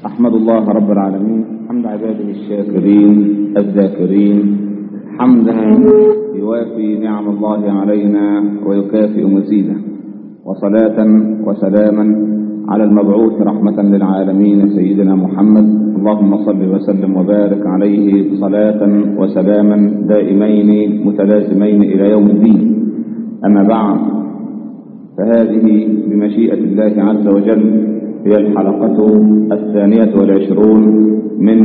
أحمد الله رب العالمين حمد عباده الشاكرين الذاكرين حمدا يوافي نعم الله علينا ويكافئ مزيده وصلاة وسلاما على المبعوث رحمة للعالمين سيدنا محمد اللهم صل وسلم وبارك عليه صلاة وسلاما دائمين متلازمين إلى يوم الدين أما بعد فهذه بمشيئة الله عز وجل هي الحلقة الثانية والعشرون من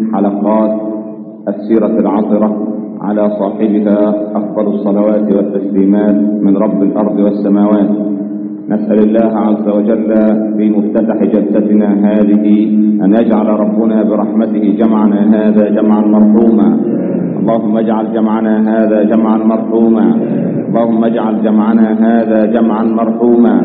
حلقات السيرة العطرة على صاحبها أفضل الصلوات والتسليمات من رب الأرض والسماوات نسأل الله عز وجل في مفتتح جلستنا هذه أن يجعل ربنا برحمته جمعنا هذا جمعا مرحوما اللهم اجعل جمعنا هذا جمعا مرحوما اللهم اجعل جمعنا هذا جمعا مرحوما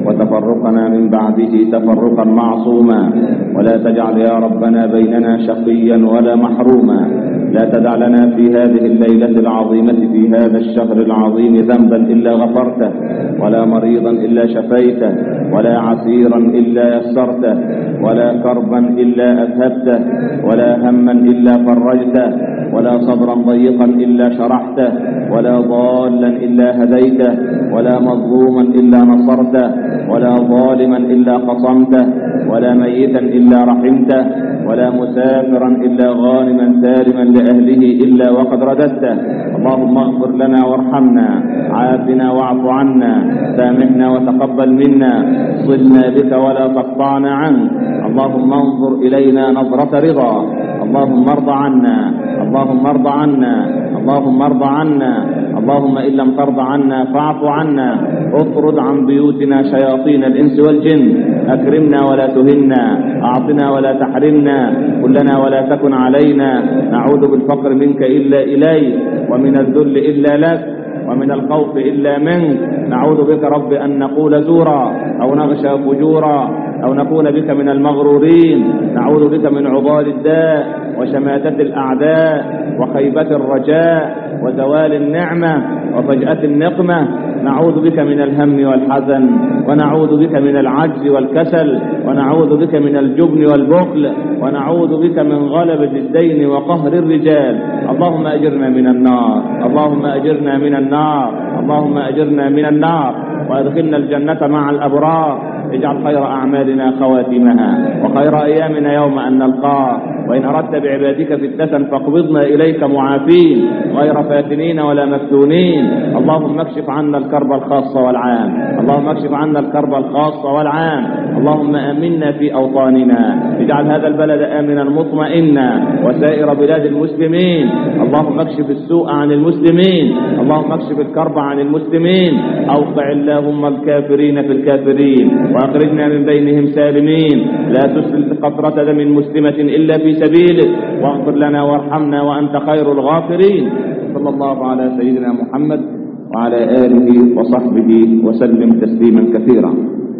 وتفرقنا من بعده تفرقا معصوما ولا تجعل يا ربنا بيننا شقيا ولا محروما لا تدع لنا في هذه الليلة العظيمة في هذا الشهر العظيم ذنبا إلا غفرته ولا مريضا إلا شفيته ولا عسيرا إلا يسرته ولا كربا إلا أذهبته ولا هما إلا فرجته ولا صبرا ضيقا إلا شرحته ولا ضالا إلا هديته ولا مظلوما إلا نصرته ولا ظالما إلا قصمته ولا ميتا إلا رحمته ولا مسافرا إلا غانما سالما لأهله إلا وقد رددته اللهم اغفر لنا وارحمنا عافنا واعف عنا سامحنا وتقبل منا صلنا بك ولا تقطعنا عنك اللهم انظر إلينا نظرة رضا اللهم ارض عنا اللهم ارض عنا اللهم ارض عنا اللهم إن لم ترضى عنا فاعف عنا اطرد عن بيوتنا شياطين الإنس والجن أكرمنا ولا تهنا أعطنا ولا تحرمنا كلنا ولا تكن علينا نعوذ بالفقر منك إلا إليك ومن الذل إلا لك ومن الخوف إلا منك نعوذ بك رب أن نقول زورا أو نغشى فجورا أو نكون بك من المغرورين نعوذ بك من عضال الداء وشماتة الأعداء وخيبة الرجاء وزوال النعمة وفجأة النقمة نعوذ بك من الهم والحزن ونعوذ بك من العجز والكسل ونعوذ بك من الجبن والبخل ونعوذ بك من غلبة الدين وقهر الرجال اللهم أجرنا من النار اللهم أجرنا من النار اللهم أجرنا من النار وأدخلنا الجنة مع الأبرار اجعل خير أعمالنا خواتمها وخير أيامنا يوم أن نلقاه وإن أردت بعبادك فتنة فاقبضنا إليك معافين غير فاتنين ولا مفتونين اللهم اكشف عنا الكرب الخاص والعام اللهم اكشف عنا الكرب الخاص والعام اللهم أمنا في أوطاننا اجعل هذا البلد آمنا مطمئنا وسائر بلاد المسلمين اللهم اكشف السوء عن المسلمين اللهم اكشف الكرب عن المسلمين أوقع اللهم الكافرين في الكافرين وأخرجنا من بينهم سالمين لا تسل قطرة دم مسلمة إلا في سبيلك واغفر لنا وارحمنا وأنت خير الغافرين صلى الله على سيدنا محمد وعلى آله وصحبه وسلم تسليما كثيرا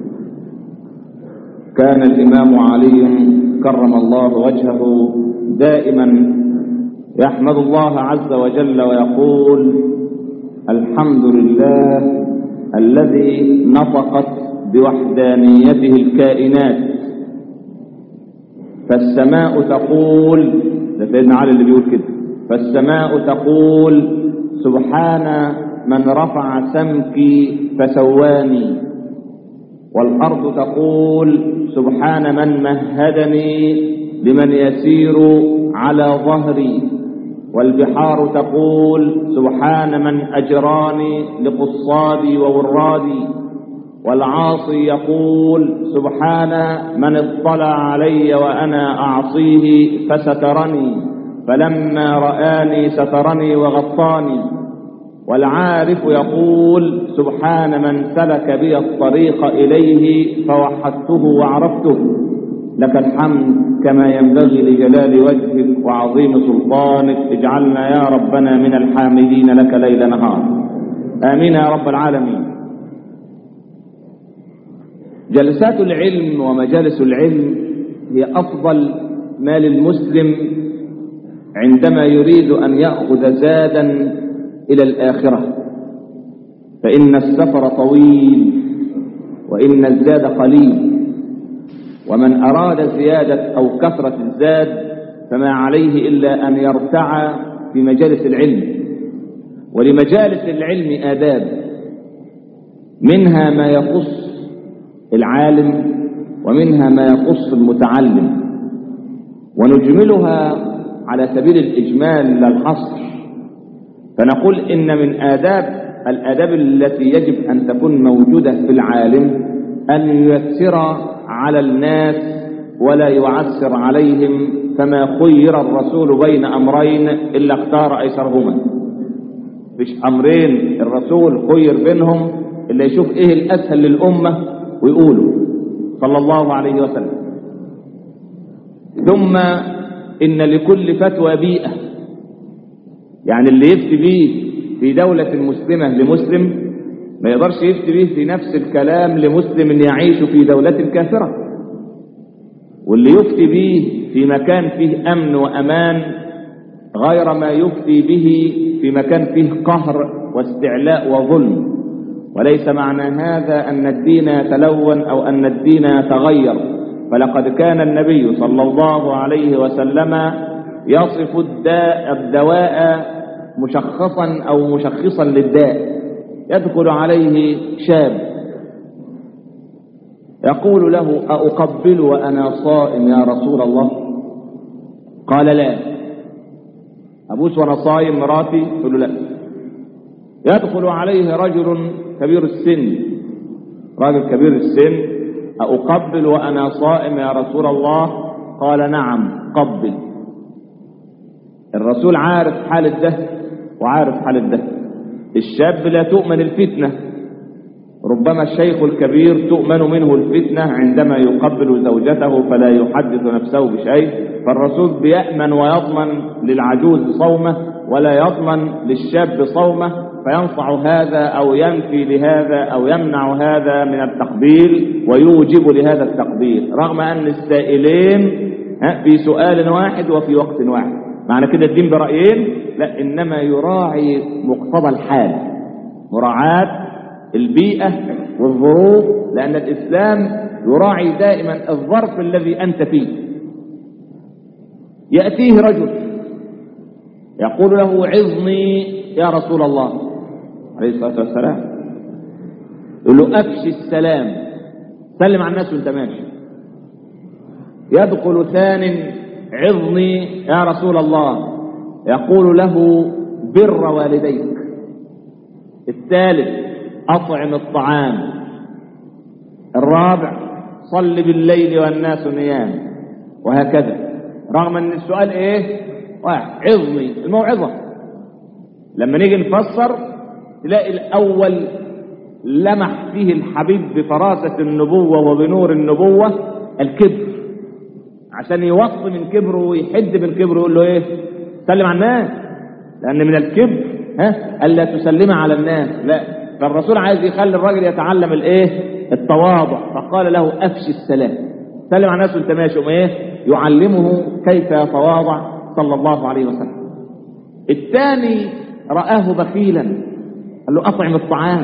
كان الإمام علي كرم الله وجهه دائما يحمد الله عز وجل ويقول الحمد لله الذي نطقت بوحدانيته الكائنات فالسماء تقول ده سيدنا علي اللي بيقول كده فالسماء تقول سبحان من رفع سمكي فسواني والأرض تقول سبحان من مهدني لمن يسير على ظهري والبحار تقول سبحان من أجراني لقصادي وورادي والعاصي يقول سبحان من اطلع علي وأنا أعصيه فسترني فلما رآني سترني وغطاني والعارف يقول سبحان من سلك بي الطريق إليه فوحدته وعرفته لك الحمد كما ينبغي لجلال وجهك وعظيم سلطانك اجعلنا يا ربنا من الحامدين لك ليل نهار آمين يا رب العالمين جلسات العلم ومجالس العلم هي أفضل ما للمسلم عندما يريد أن يأخذ زادا إلى الآخرة فإن السفر طويل وإن الزاد قليل ومن أراد زيادة أو كثرة الزاد فما عليه إلا أن يرتع في مجالس العلم ولمجالس العلم آداب منها ما يخص العالم ومنها ما يخص المتعلم ونجملها على سبيل الإجمال لا الحصر فنقول إن من آداب الآداب التي يجب أن تكون موجودة في العالم أن ييسر على الناس ولا يعسر عليهم فما خير الرسول بين أمرين إلا اختار أيسرهما مش أمرين الرسول خير بينهم إلا يشوف إيه الأسهل للأمة ويقوله صلى الله عليه وسلم ثم إن لكل فتوى بيئة يعني اللي يفتي بيه في دولة مسلمة لمسلم ما يقدرش يفتي بيه في نفس الكلام لمسلم يعيش في دولة كافرة واللي يفتي به في مكان فيه أمن وأمان غير ما يفتي به في مكان فيه قهر واستعلاء وظلم وليس معنى هذا أن الدين يتلون أو أن الدين يتغير فلقد كان النبي صلى الله عليه وسلم يصف الداء الدواء مشخصا أو مشخصا للداء يدخل عليه شاب يقول له أقبل وأنا صائم يا رسول الله قال لا أبوس وأنا صائم مراتي تقول له لا يدخل عليه رجل كبير السن راجل كبير السن أقبل وأنا صائم يا رسول الله قال نعم قبل الرسول عارف حال ده وعارف حال ده الشاب لا تؤمن الفتنة ربما الشيخ الكبير تؤمن منه الفتنة عندما يقبل زوجته فلا يحدث نفسه بشيء فالرسول بيأمن ويضمن للعجوز صومه ولا يضمن للشاب صومه فينصع هذا أو ينفي لهذا أو يمنع هذا من التقبيل ويوجب لهذا التقبيل رغم أن السائلين في سؤال واحد وفي وقت واحد معنى كده الدين برأيين لا إنما يراعي مقتضى الحال مراعاة البيئة والظروف لأن الإسلام يراعي دائما الظرف الذي أنت فيه يأتيه رجل يقول له عظني يا رسول الله عليه الصلاة والسلام يقول له أفشي السلام سلم على الناس وانت ماشي يدخل ثان عظني يا رسول الله يقول له بر والديك الثالث أطعم الطعام الرابع صل بالليل والناس نيام وهكذا رغم ان السؤال ايه واحد عظني الموعظة لما نيجي نفسر تلاقي الاول لمح فيه الحبيب بفراسة النبوة وبنور النبوة الكبر عشان يوصي من كبره ويحد من كبره يقول له ايه سلم على الناس لان من الكبر ها الا تسلم على الناس لا فالرسول عايز يخلي الراجل يتعلم الايه التواضع فقال له افشي السلام سلم على الناس وانت ماشي ايه يعلمه كيف يتواضع صلى الله عليه وسلم الثاني رآه بخيلا قال له اطعم الطعام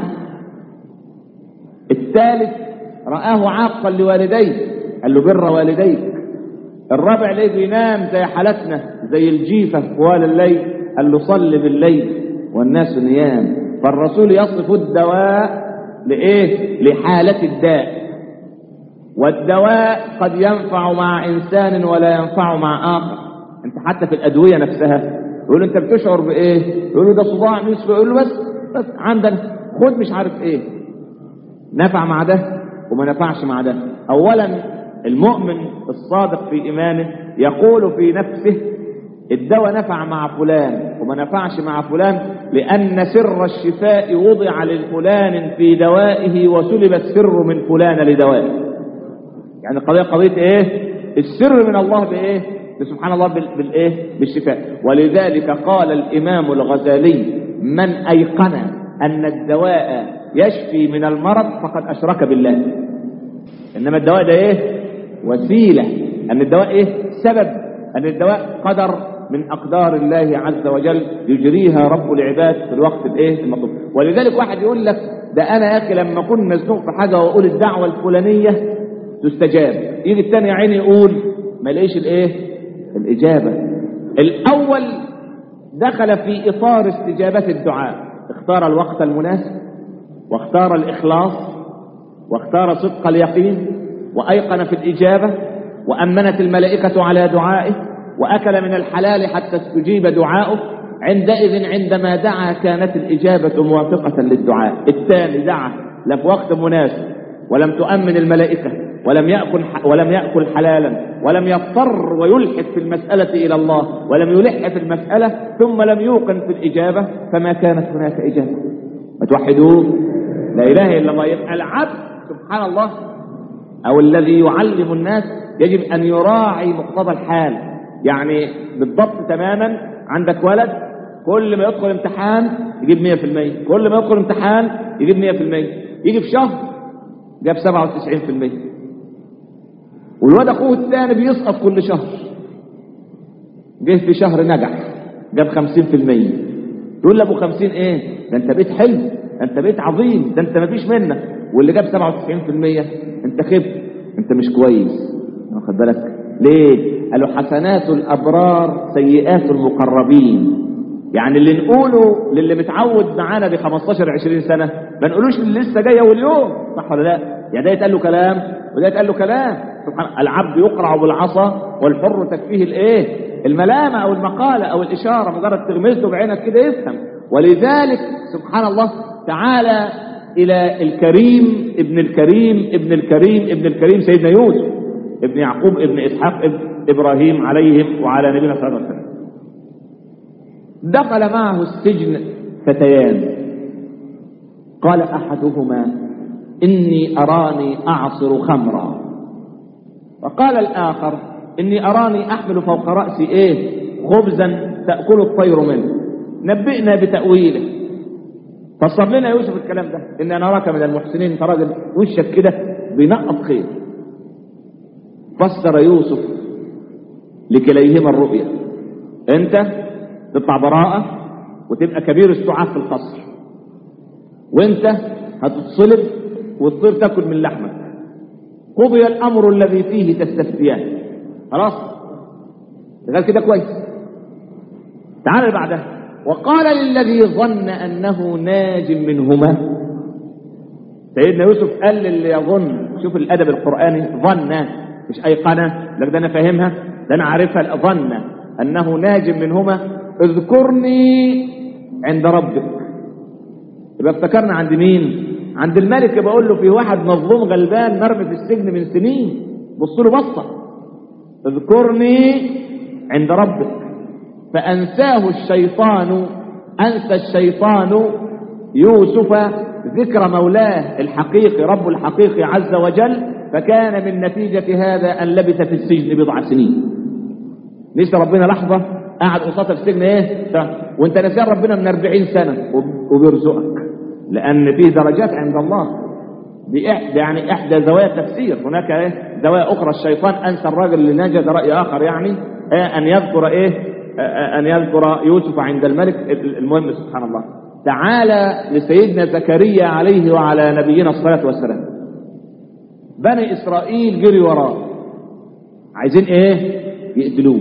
الثالث رآه عاقا لوالديه قال له بر والديك الرابع ليه بينام زي حالتنا زي الجيفة طوال الليل قال له صل بالليل والناس نيام فالرسول يصف الدواء لإيه لحالة الداء والدواء قد ينفع مع إنسان ولا ينفع مع آخر انت حتى في الأدوية نفسها يقول له انت بتشعر بإيه يقول له ده صداع نصف يقول له بس بس عندنا خد مش عارف ايه نفع مع ده وما نفعش مع ده اولا المؤمن الصادق في ايمانه يقول في نفسه الدواء نفع مع فلان وما نفعش مع فلان لأن سر الشفاء وضع للفلان في دوائه وسلب السر من فلان لدوائه يعني القضية قضية ايه السر من الله بايه سبحان الله بالايه بالشفاء ولذلك قال الإمام الغزالي من أيقن أن الدواء يشفي من المرض فقد أشرك بالله إنما الدواء ده ايه وسيلة أن الدواء ايه سبب أن الدواء قدر من أقدار الله عز وجل يجريها رب العباد في الوقت الايه المطلوب ولذلك واحد يقول لك ده أنا يا أخي لما أكون مزنوق في حاجة وأقول الدعوة الفلانية تستجاب يجي الثاني يا عيني يقول ما لقيش الايه الاجابه الاول دخل في اطار استجابه الدعاء اختار الوقت المناسب واختار الاخلاص واختار صدق اليقين وايقن في الاجابه وامنت الملائكه على دعائه واكل من الحلال حتى استجيب دعاؤه عندئذ عندما دعا كانت الاجابه موافقه للدعاء الثاني دعا لا في وقت مناسب ولم تؤمن الملائكه ولم ياكل ولم ياكل حلالا ولم يضطر ويلحد في المساله الى الله ولم يلح في المساله ثم لم يوقن في الاجابه فما كانت هناك اجابه ما توحدوه لا اله الا الله يبقى العبد سبحان الله او الذي يعلم الناس يجب ان يراعي مقتضى الحال يعني بالضبط تماما عندك ولد كل ما يدخل امتحان يجيب 100% كل ما يدخل امتحان يجيب 100% يجي في شهر جاب 97% والواد اخوه الثاني بيسقط كل شهر جه في شهر نجح جاب 50% تقول لابو 50 ايه ده انت بيت حلو ده انت بيت عظيم ده انت مفيش منك واللي جاب 97% انت خبت انت مش كويس واخد بالك ليه قالوا حسنات الابرار سيئات المقربين يعني اللي نقوله للي متعود معانا ب 15 20 سنه ما نقولوش اللي لسه جايه واليوم صح ولا لا؟ يعني ده يتقال له كلام وده يتقال له كلام سبحان العبد يقرع بالعصا والحر تكفيه الايه؟ الملامه او المقاله او الاشاره مجرد تغمزه بعينك كده يفهم ولذلك سبحان الله تعالى الى الكريم ابن الكريم ابن الكريم ابن الكريم سيدنا يوسف ابن يعقوب ابن اسحاق ابن ابراهيم عليهم وعلى نبينا صلى الله عليه وسلم دخل معه السجن فتيان قال احدهما اني اراني اعصر خمرا وقال الاخر اني اراني احمل فوق راسي ايه خبزا تاكل الطير منه نبئنا بتاويله فسر لنا يوسف الكلام ده ان انا اراك من المحسنين انت راجل وشك كده بينقط خير فسر يوسف لكليهما الرؤيا انت تطلع براءة وتبقى كبير السعاة في القصر وانت هتتصلب وتصير تاكل من لحمك قضي الامر الذي فيه تستفتيان خلاص قال كده كويس تعال اللي بعدها وقال للذي ظن انه ناج منهما سيدنا يوسف قال للي يظن شوف الادب القراني ظن مش ايقنه لك ده انا فاهمها ده انا عارفها ظن انه ناج منهما اذكرني عند ربك يبقى افتكرنا عند مين عند الملك بقول له في واحد مظلوم غلبان مرمي في السجن من سنين بص له بصه اذكرني عند ربك فانساه الشيطان انسى الشيطان يوسف ذكر مولاه الحقيقي رب الحقيقي عز وجل فكان من نتيجة هذا أن لبث في السجن بضع سنين لسه ربنا لحظة قاعد قصاد السجن ايه وانت نسيان ربنا من 40 سنة وبيرزقك لأن فيه درجات عند الله دي إحدى يعني إحدى زوايا التفسير هناك إيه زوايا أخرى الشيطان أنسى الراجل اللي نجا ده رأي آخر يعني إيه أن يذكر إيه أن يذكر يوسف عند الملك المهم سبحان الله تعالى لسيدنا زكريا عليه وعلى نبينا الصلاة والسلام بني إسرائيل جري وراه عايزين إيه يقتلوه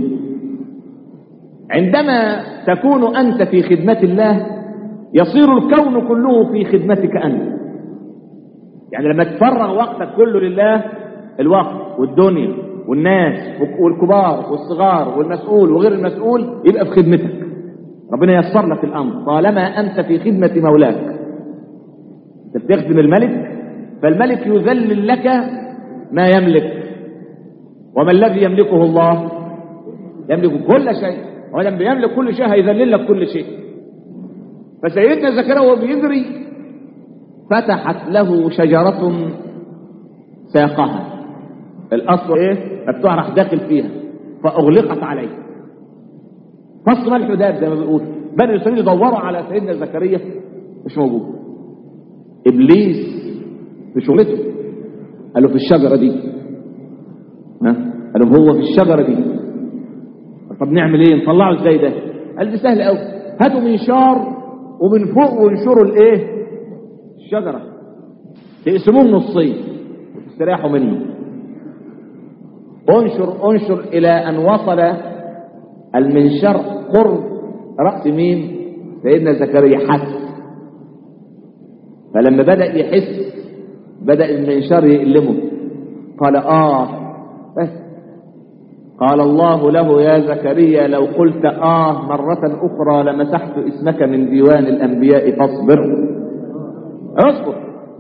عندما تكون أنت في خدمة الله يصير الكون كله في خدمتك أنت يعني لما تفرغ وقتك كله لله الوقت والدنيا والناس والكبار والصغار والمسؤول وغير المسؤول يبقى في خدمتك ربنا ييسر لك الأمر طالما أنت في خدمة مولاك أنت بتخدم الملك فالملك يذلل لك ما يملك وما الذي يملكه الله يملك كل شيء ولما بيملك كل شيء هيذلل لك كل شيء فسيدنا زكريا وهو بيجري فتحت له شجرة ساقها الأصل إيه؟ مفتوح راح داخل فيها فأغلقت عليه فص ملح داب زي ما بيقول بني إسرائيل يدوروا على سيدنا زكريا مش موجود إبليس في شغلته قال له في الشجرة دي ها قال له هو في الشجرة دي طب نعمل ايه نطلعه ازاي ده قال دي سهل قوي هاتوا منشار ومن فوق وانشروا الايه الشجرة تقسموه نصين وتستريحوا منه انشر انشر الى ان وصل المنشر قرب رأس مين سيدنا زكريا حس فلما بدأ يحس بدأ المنشار يقلمه قال آه بس قال الله له يا زكريا لو قلت آه مرة أخرى لمسحت اسمك من ديوان الأنبياء فاصبر اصبر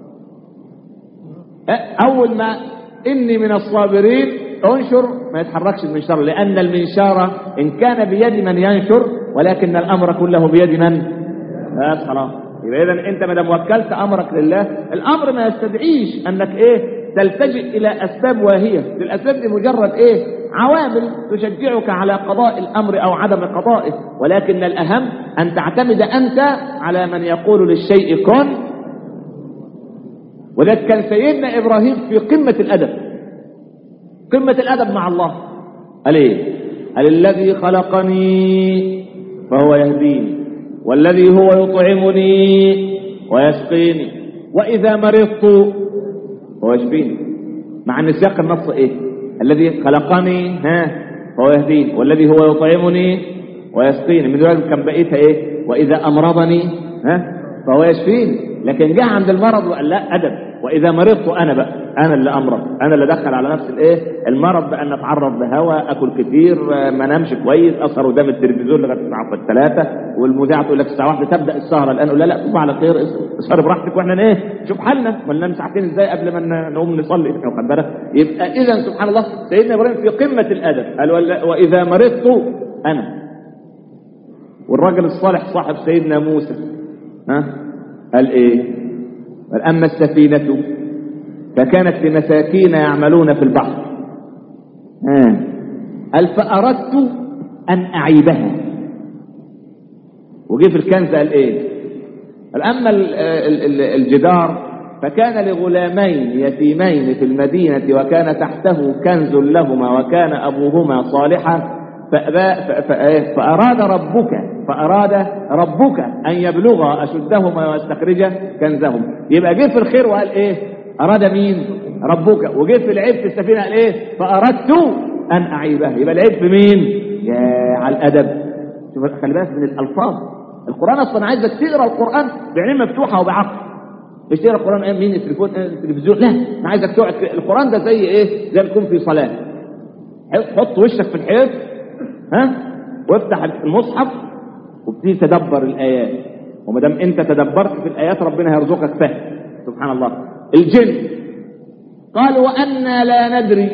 أول ما إني من الصابرين انشر ما يتحركش المنشار لأن المنشار إن كان بيد من ينشر ولكن الأمر كله بيد من بس خلاص يبقى إذا أنت ما دام وكلت أمرك لله الأمر ما يستدعيش أنك إيه تلتجئ إلى أسباب واهية الأسباب دي مجرد إيه عوامل تشجعك على قضاء الأمر أو عدم قضائه ولكن الأهم أن تعتمد أنت على من يقول للشيء كن وذلك كان سيدنا إبراهيم في قمة الأدب قمة الأدب مع الله قال إيه قال الذي خلقني فهو يهديني والذي هو يطعمني ويسقيني وإذا مرضت هو يشفيني مع أن سياق النص إيه الذي خلقني ها فهو يهديني والذي هو يطعمني ويسقيني من ذلك كان بقيتها إيه وإذا أمرضني ها فهو يشفيني لكن جاء عند المرض وقال لا أدب وإذا مرضت أنا بقى أنا اللي أمرض أنا اللي دخل على نفسي الإيه المرض بأن أتعرض لهواء أكل كتير ما نامش كويس أسهر قدام التلفزيون لغاية الساعة الثلاثة والمذيعة تقول لك الساعة واحدة تبدأ السهرة الآن أقول لا لا طبعا على خير اسهر براحتك وإحنا إيه شوف حالنا ولا ننام ساعتين إزاي قبل ما نقوم نصلي واخد بالك يبقى إذا سبحان الله سيدنا إبراهيم في قمة الأدب قال وإذا مرضت أنا والراجل الصالح صاحب سيدنا موسى ها قال إيه قال أما السفينة فكانت لمساكين يعملون في البحر ها قال فأردت أن أعيبها وجي في الكنز قال إيه قال أما الجدار فكان لغلامين يتيمين في المدينة وكان تحته كنز لهما وكان أبوهما صالحا فأراد ربك فأراد ربك أن يبلغ أشدهما ويستخرج كنزهم يبقى جه في الخير وقال إيه أراد مين ربك وجه في العيب في السفينة قال إيه فأردت أن أعيبها يبقى العيب في مين يا على الأدب شوف خلي بالك من الألفاظ القرآن أصلا عايزك تقرأ القرآن بعين مفتوحة وبعقل مش تقرأ القرآن ايه مين التليفون التلفزيون لا أنا عايزك تقعد القرآن ده زي إيه زي ما تكون في صلاة حط وشك في الحيط ها وافتح المصحف وابتدي تدبر الآيات وما دام أنت تدبرت في الآيات ربنا هيرزقك فهم سبحان الله الجن قال وأنا لا ندري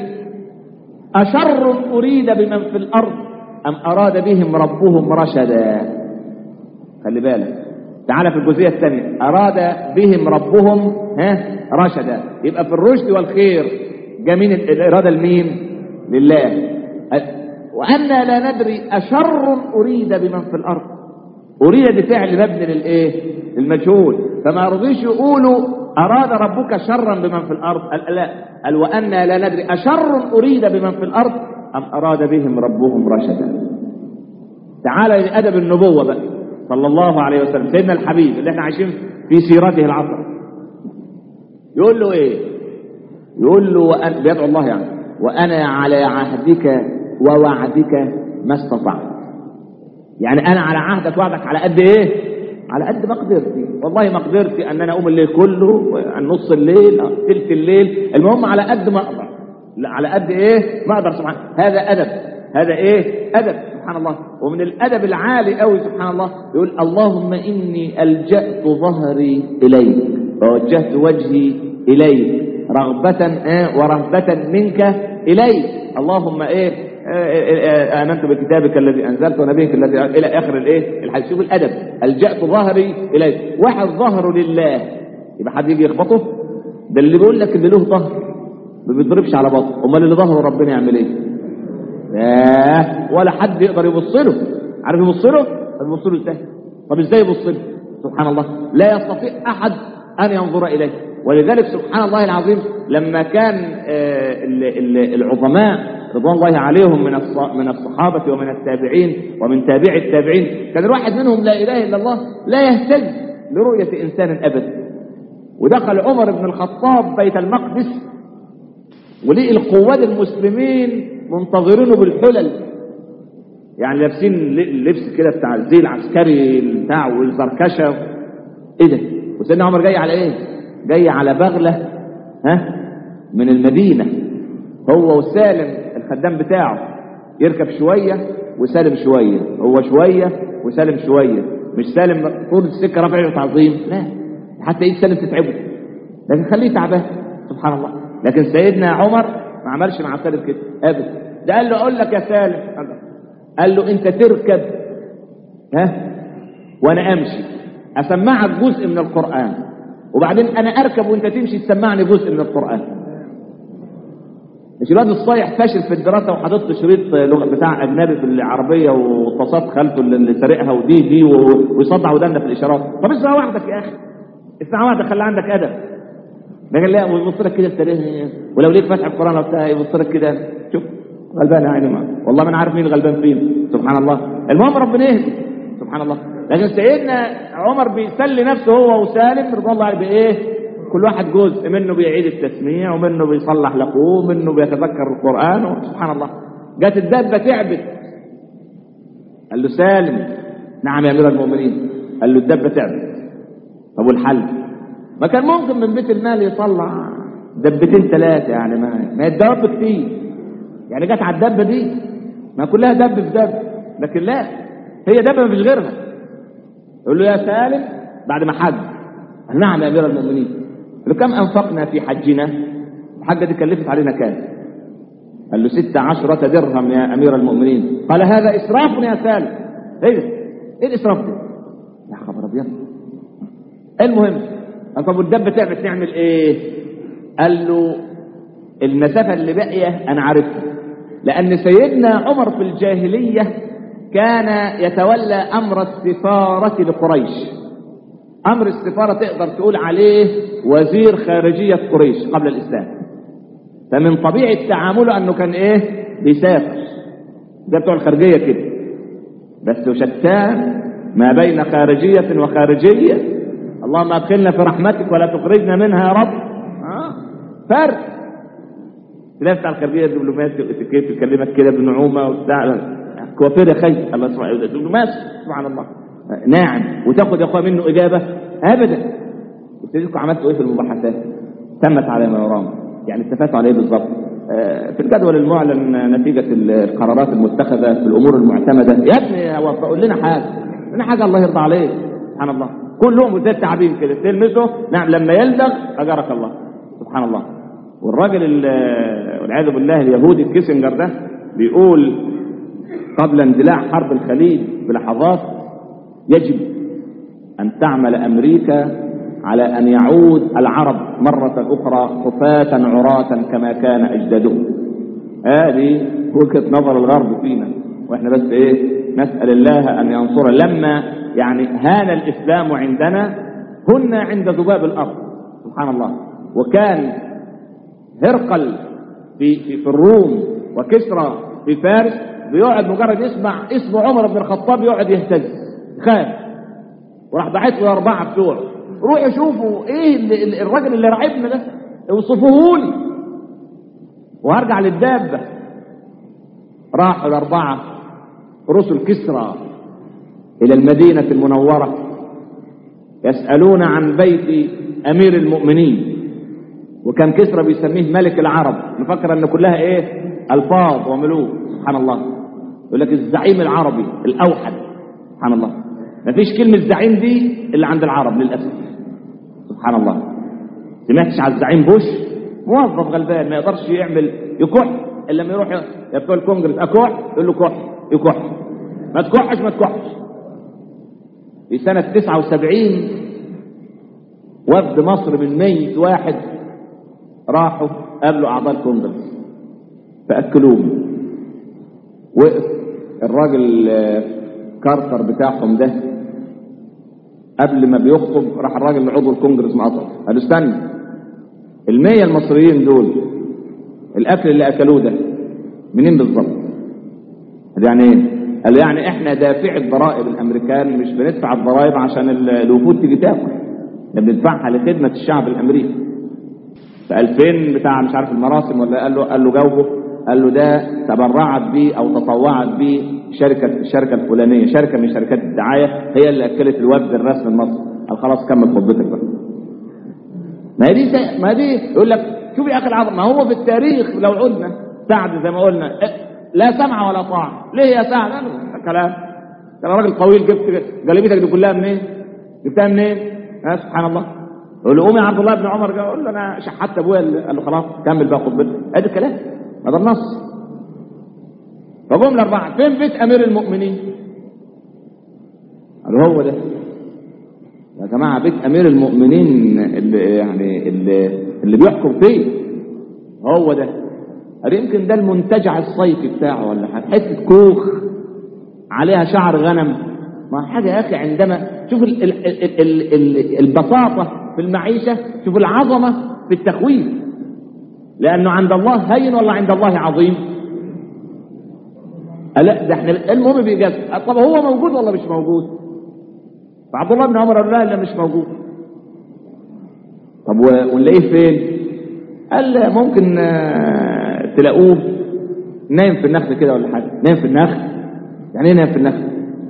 أشر أريد بمن في الأرض أم أراد بهم ربهم رشدا خلي بالك تعالى في الجزئية الثانية أراد بهم ربهم ها رشدا يبقى في الرشد والخير جميل الإرادة لمين لله وأنا لا ندري أشر أريد بمن في الأرض أريد بفعل مبني للإيه للمجهول فما رضيش يقولوا أراد ربك شرا بمن في الأرض قال لا قال وأنا لا ندري أشر أريد بمن في الأرض أم أراد بهم ربهم رشدا تعالى لأدب النبوة بقى صلى الله عليه وسلم سيدنا الحبيب اللي احنا عايشين في سيرته العطرة يقول له ايه يقول له وأن بيدعو الله يعني وأنا على عهدك ووعدك ما استطعت يعني انا على عهدك وعدك على قد ايه على قد مقدرتي والله مقدرتي ان انا اقوم الليل كله عن نص الليل ثلث الليل المهم على قد ما اقدر لا على قد ايه ما اقدر سبحان هذا ادب هذا ايه ادب سبحان الله ومن الادب العالي قوي سبحان الله يقول اللهم اني الجات ظهري اليك ووجهت وجهي اليك رغبة آه ورهبة منك إليك اللهم إيه آمنت بكتابك الذي أنزلت ونبيك الذي إلى آخر الإيه الحديث شوف الأدب ألجأت ظهري إليك واحد ظهره لله يبقى حد يجي يخبطه ده اللي بيقول لك اللي له ظهر ما بيضربش على بطن أمال اللي ظهره ربنا يعمل إيه ولا حد يقدر يبص له عارف يبص له يبص له إزاي طب إزاي يبص له سبحان الله لا يستطيع أحد أن ينظر إليه ولذلك سبحان الله العظيم لما كان العظماء رضوان الله عليهم من من الصحابة ومن التابعين ومن تابع التابعين كان الواحد منهم لا إله إلا الله لا يهتز لرؤية إنسان أبدا ودخل عمر بن الخطاب بيت المقدس ولقي القواد المسلمين منتظرينه بالحلل يعني لابسين لبس كده بتاع الزي العسكري بتاع والزركشه ايه ده وسيدنا عمر جاي على ايه جاي على بغله ها من المدينه هو وسالم الخدام بتاعه يركب شويه وسالم شويه هو شويه وسالم شويه مش سالم طول السكه رافع تعظيم لا حتى ايد سالم تتعبه لكن خليه تعبان سبحان الله لكن سيدنا عمر ما عملش مع سالم كده ابدا ده قال له اقول لك يا سالم قال له انت تركب ها وانا امشي اسمعك جزء من القران وبعدين انا اركب وانت تمشي تسمعني جزء من القران مش الواد الصايح فاشل في الدراسه وحاطط له شريط لغه بتاع اجنبي في العربيه واتصاد خالته اللي سارقها ودي دي ويصدع ودنا في الاشارات طب اسمع واحدك يا اخي اسمع واحدك خلي عندك ادب لكن لا ويبص لك كده في ولو ليك فتح القران وبتاع يبص لك كده شوف غلبان يا عيني ما والله ما انا عارف مين غلبان فين سبحان الله المهم ربنا يهدي سبحان الله لكن سيدنا عمر بيسلي نفسه هو وسالم رضي الله عنه بايه كل واحد جزء منه بيعيد التسميع ومنه بيصلح لاخوه ومنه بيتذكر القران سبحان الله جت الدابه تعبت قال له سالم نعم يا امير المؤمنين قال له الدابه تعبت طب والحل ما كان ممكن من بيت المال يطلع دبتين ثلاثه يعني ما ما الدواب كتير يعني جت على الدبه دي ما كلها دب في دب لكن لا هي دبه ما فيش غيرها يقول له يا سالم بعد ما حج قال نعم يا امير المؤمنين قال له كم انفقنا في حجنا الحجه دي كلفت علينا كام قال له ست عشرة درهم يا امير المؤمنين قال هذا اسراف يا سالم ايه ده؟ ايه الاسراف ده يا خبر ابيض المهم قال طب والدبه تعبت نعمل ايه قال له المسافه اللي باقيه انا عارفها لأن سيدنا عمر في الجاهلية كان يتولى أمر السفارة لقريش أمر السفارة تقدر تقول عليه وزير خارجية قريش قبل الإسلام فمن طبيعة تعامله أنه كان إيه بيسافر ده بتوع الخارجية كده بس شتان ما بين خارجية وخارجية اللهم أدخلنا في رحمتك ولا تخرجنا منها يا رب آه. فرق تلاقي بتاع الخارجيه الدبلوماسي والاتيكيت يكلمك كده بنعومه وبتاع كوافير يا خي الله سبحانه دبلوماسي سبحان الله ناعم وتاخد يا اخويا منه اجابه ابدا قلت عملتوا ايه في المباحثات؟ تمت على ما يرام يعني اتفقتوا على ايه بالظبط؟ في الجدول المعلن نتيجه القرارات المتخذه في الامور المعتمده يا ابني قول لنا حاجه لنا حاجه الله يرضى عليك سبحان الله كلهم زي التعابين كده تلمسه نعم لما يلدغ اجرك الله سبحان الله والراجل والعياذ بالله اليهودي كيسنجر ده بيقول قبل اندلاع حرب الخليج بلحظات يجب أن تعمل أمريكا على أن يعود العرب مرة أخرى خفاة عراة كما كان أجدادهم هذه وجهة نظر الغرب فينا وإحنا بس إيه نسأل الله أن ينصر لما يعني هان الإسلام عندنا كنا عند ذباب الأرض سبحان الله وكان هرقل في, في, في الروم وكسرى في فارس بيقعد مجرد يسمع اسم عمر بن الخطاب يقعد يهتز خاف وراح بعت له اربعه بتوعه روحوا شوفوا ايه اللي الراجل اللي راعبنا ده اوصفوه لي وهرجع للدابه راحوا الاربعه رسل كسرى الى المدينه المنوره يسالون عن بيت امير المؤمنين وكان كسرى بيسميه ملك العرب نفكر ان كلها ايه الفاظ وملوك سبحان الله يقول لك الزعيم العربي الاوحد سبحان الله ما فيش كلمه زعيم دي الا عند العرب للاسف سبحان الله سمعتش على الزعيم بوش موظف غلبان ما يقدرش يعمل يكح الا لما يروح يا بتوع الكونجرس اكح يقول له كح يكح ما تكحش ما تكحش في سنه 79 وفد مصر من 100 واحد راحوا قابلوا اعضاء الكونجرس فاكلوهم وقف الراجل كارتر بتاعهم ده قبل ما بيخطب راح الراجل لعضو الكونجرس مقطع قال له استنى المية المصريين دول الاكل اللي اكلوه ده منين بالظبط؟ قال يعني ايه؟ قال يعني احنا دافع الضرائب الامريكان مش بندفع الضرائب عشان الوفود تيجي تاكل احنا بندفعها لخدمه الشعب الامريكي سأل فين بتاع مش عارف المراسم ولا قال له قال له جاوبه قال له ده تبرعت بيه او تطوعت بيه شركه الشركه الفلانيه شركه من شركات الدعايه هي اللي اكلت الوفد الرسمي المصري قال خلاص كمل خطبتك بقى ما هي دي زي- ما دي يقول لك شوف يا اخي العظم ما هو في التاريخ لو عدنا سعد زي ما قلنا إيه، لا سمع ولا طاعه ليه يا سعد قال له كلام كان راجل طويل جبت جلبيتك دي كلها منين جبتها منين ها سبحان الله يقول له قوم يا عبد الله بن عمر يقول له انا شحت ابويا اللي- قال له خلاص كمل بقى خطبتك ادي الكلام هذا النص فجم الاربعه فين بيت امير المؤمنين قالوا هو ده يا جماعه بيت امير المؤمنين اللي يعني اللي, اللي بيحكم فيه هو ده قال يمكن ده المنتجع الصيفي بتاعه ولا حاجه حته كوخ عليها شعر غنم ما حاجه يا اخي عندما شوف ال ال ال ال ال البساطه في المعيشه شوف العظمه في التخويف لانه عند الله هين ولا عند الله عظيم لا ده احنا المهم بيجاز طب هو موجود ولا مش موجود فعبد الله بن عمر قال لا لا مش موجود طب و- ونلاقيه فين قال ممكن آه، تلاقوه نايم في النخل كده ولا حاجه نايم في النخل يعني ايه نايم في النخل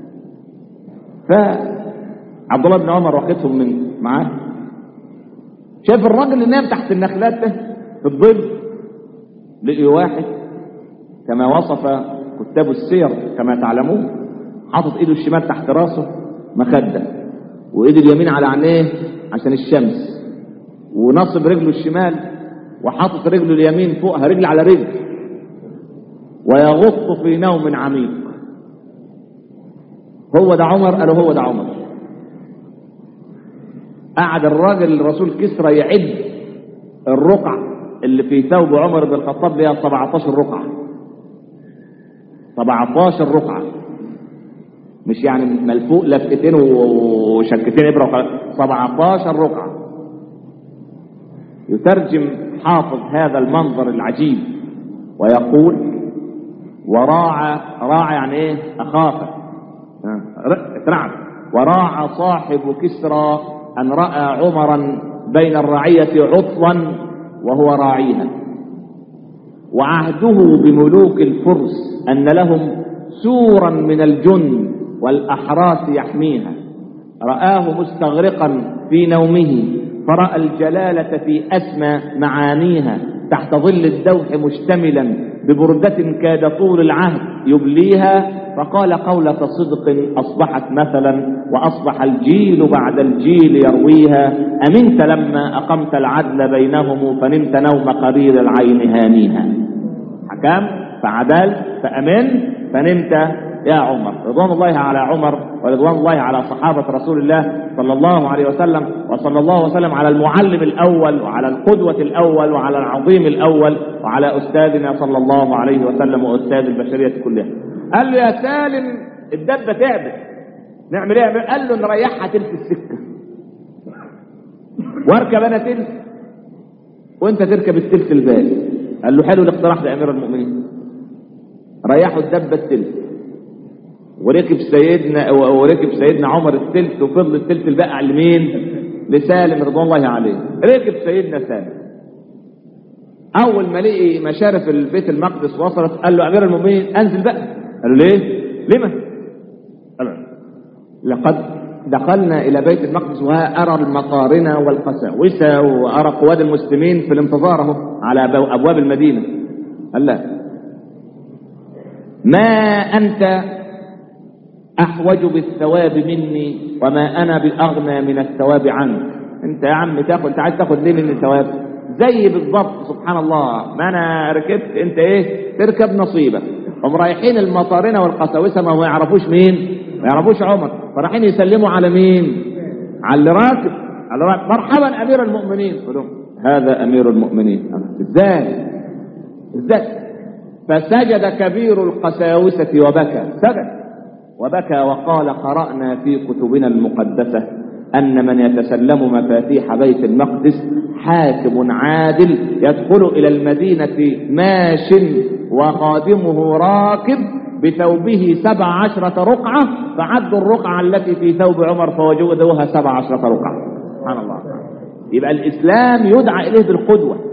فعبد الله بن عمر واخدهم من معاه شايف الراجل اللي نام تحت النخلات ده في الظل لقي واحد كما وصف كتاب السير كما تعلمون حاطط ايده الشمال تحت راسه مخده وايده اليمين على عينيه عشان الشمس ونصب رجله الشمال وحاطط رجله اليمين فوقها رجل على رجل ويغط في نوم عميق هو ده عمر قالوا هو ده عمر قعد الراجل الرسول كسرى يعد الرقع اللي في ثوب عمر بن الخطاب ليها 17 رقعه 17 رقعه مش يعني ملفوق لفتين وشكتين ابره وخلاص 17 رقعه يترجم حافظ هذا المنظر العجيب ويقول وراعى راعى يعني ايه اخاف اترعب وراعى صاحب كسرى ان راى عمرا بين الرعيه عطلا وهو راعيها وعهده بملوك الفرس ان لهم سورا من الجند والاحراس يحميها رآه مستغرقا في نومه فرأى الجلالة في أسمى معانيها تحت ظل الدوح مشتملا ببردة كاد طول العهد يبليها فقال قولة صدق أصبحت مثلا وأصبح الجيل بعد الجيل يرويها أمنت لما أقمت العدل بينهم فنمت نوم قرير العين هانيها حكام فعدال فأمن فنمت يا عمر رضوان الله على عمر ورضوان الله على صحابة رسول الله صلى الله عليه وسلم وصلى الله وسلم على المعلم الأول وعلى القدوة الأول وعلى العظيم الأول وعلى أستاذنا صلى الله عليه وسلم وأستاذ البشرية كلها قال له يا سالم الدبة تعبت نعمل ايه قال له نريحها تلف السكة واركب انا تلف وانت تركب التلف الباقي قال له حلو الاقتراح ده امير المؤمنين ريحوا الدبة التلف وركب سيدنا وركب سيدنا عمر التلت وفضل التلت الباقي لمين؟ لسالم رضوان الله عليه ركب سيدنا سالم اول ما لقي مشارف البيت المقدس وصلت قال له امير المؤمنين انزل بقى قال له ليه؟ لما؟ قال له لقد دخلنا الى بيت المقدس وها ارى المقارن والقساوسه وارى قواد المسلمين في الانتظار اهو على ابواب المدينه قال لا ما انت احوج بالثواب مني وما انا باغنى من الثواب عنك انت يا عم تاخد انت عايز تاخد ليه مني ثواب زي بالضبط سبحان الله ما انا ركبت انت ايه تركب نصيبك هم رايحين المطارنه والقساوسه ما هو يعرفوش مين ما يعرفوش عمر فرايحين يسلموا على مين على اللي راكب على راكب. مرحبا امير المؤمنين قالوا هذا امير المؤمنين ازاي ازاي فسجد كبير القساوسه وبكى سجد وبكى وقال قرأنا في كتبنا المقدسة أن من يتسلم مفاتيح بيت المقدس حاكم عادل يدخل إلى المدينة ماش وخادمه راكب بثوبه سبع عشرة رقعة فعدوا الرقعة التي في ثوب عمر فوجدوها سبع عشرة رقعة سبحان الله يبقى الإسلام يدعى إليه بالقدوة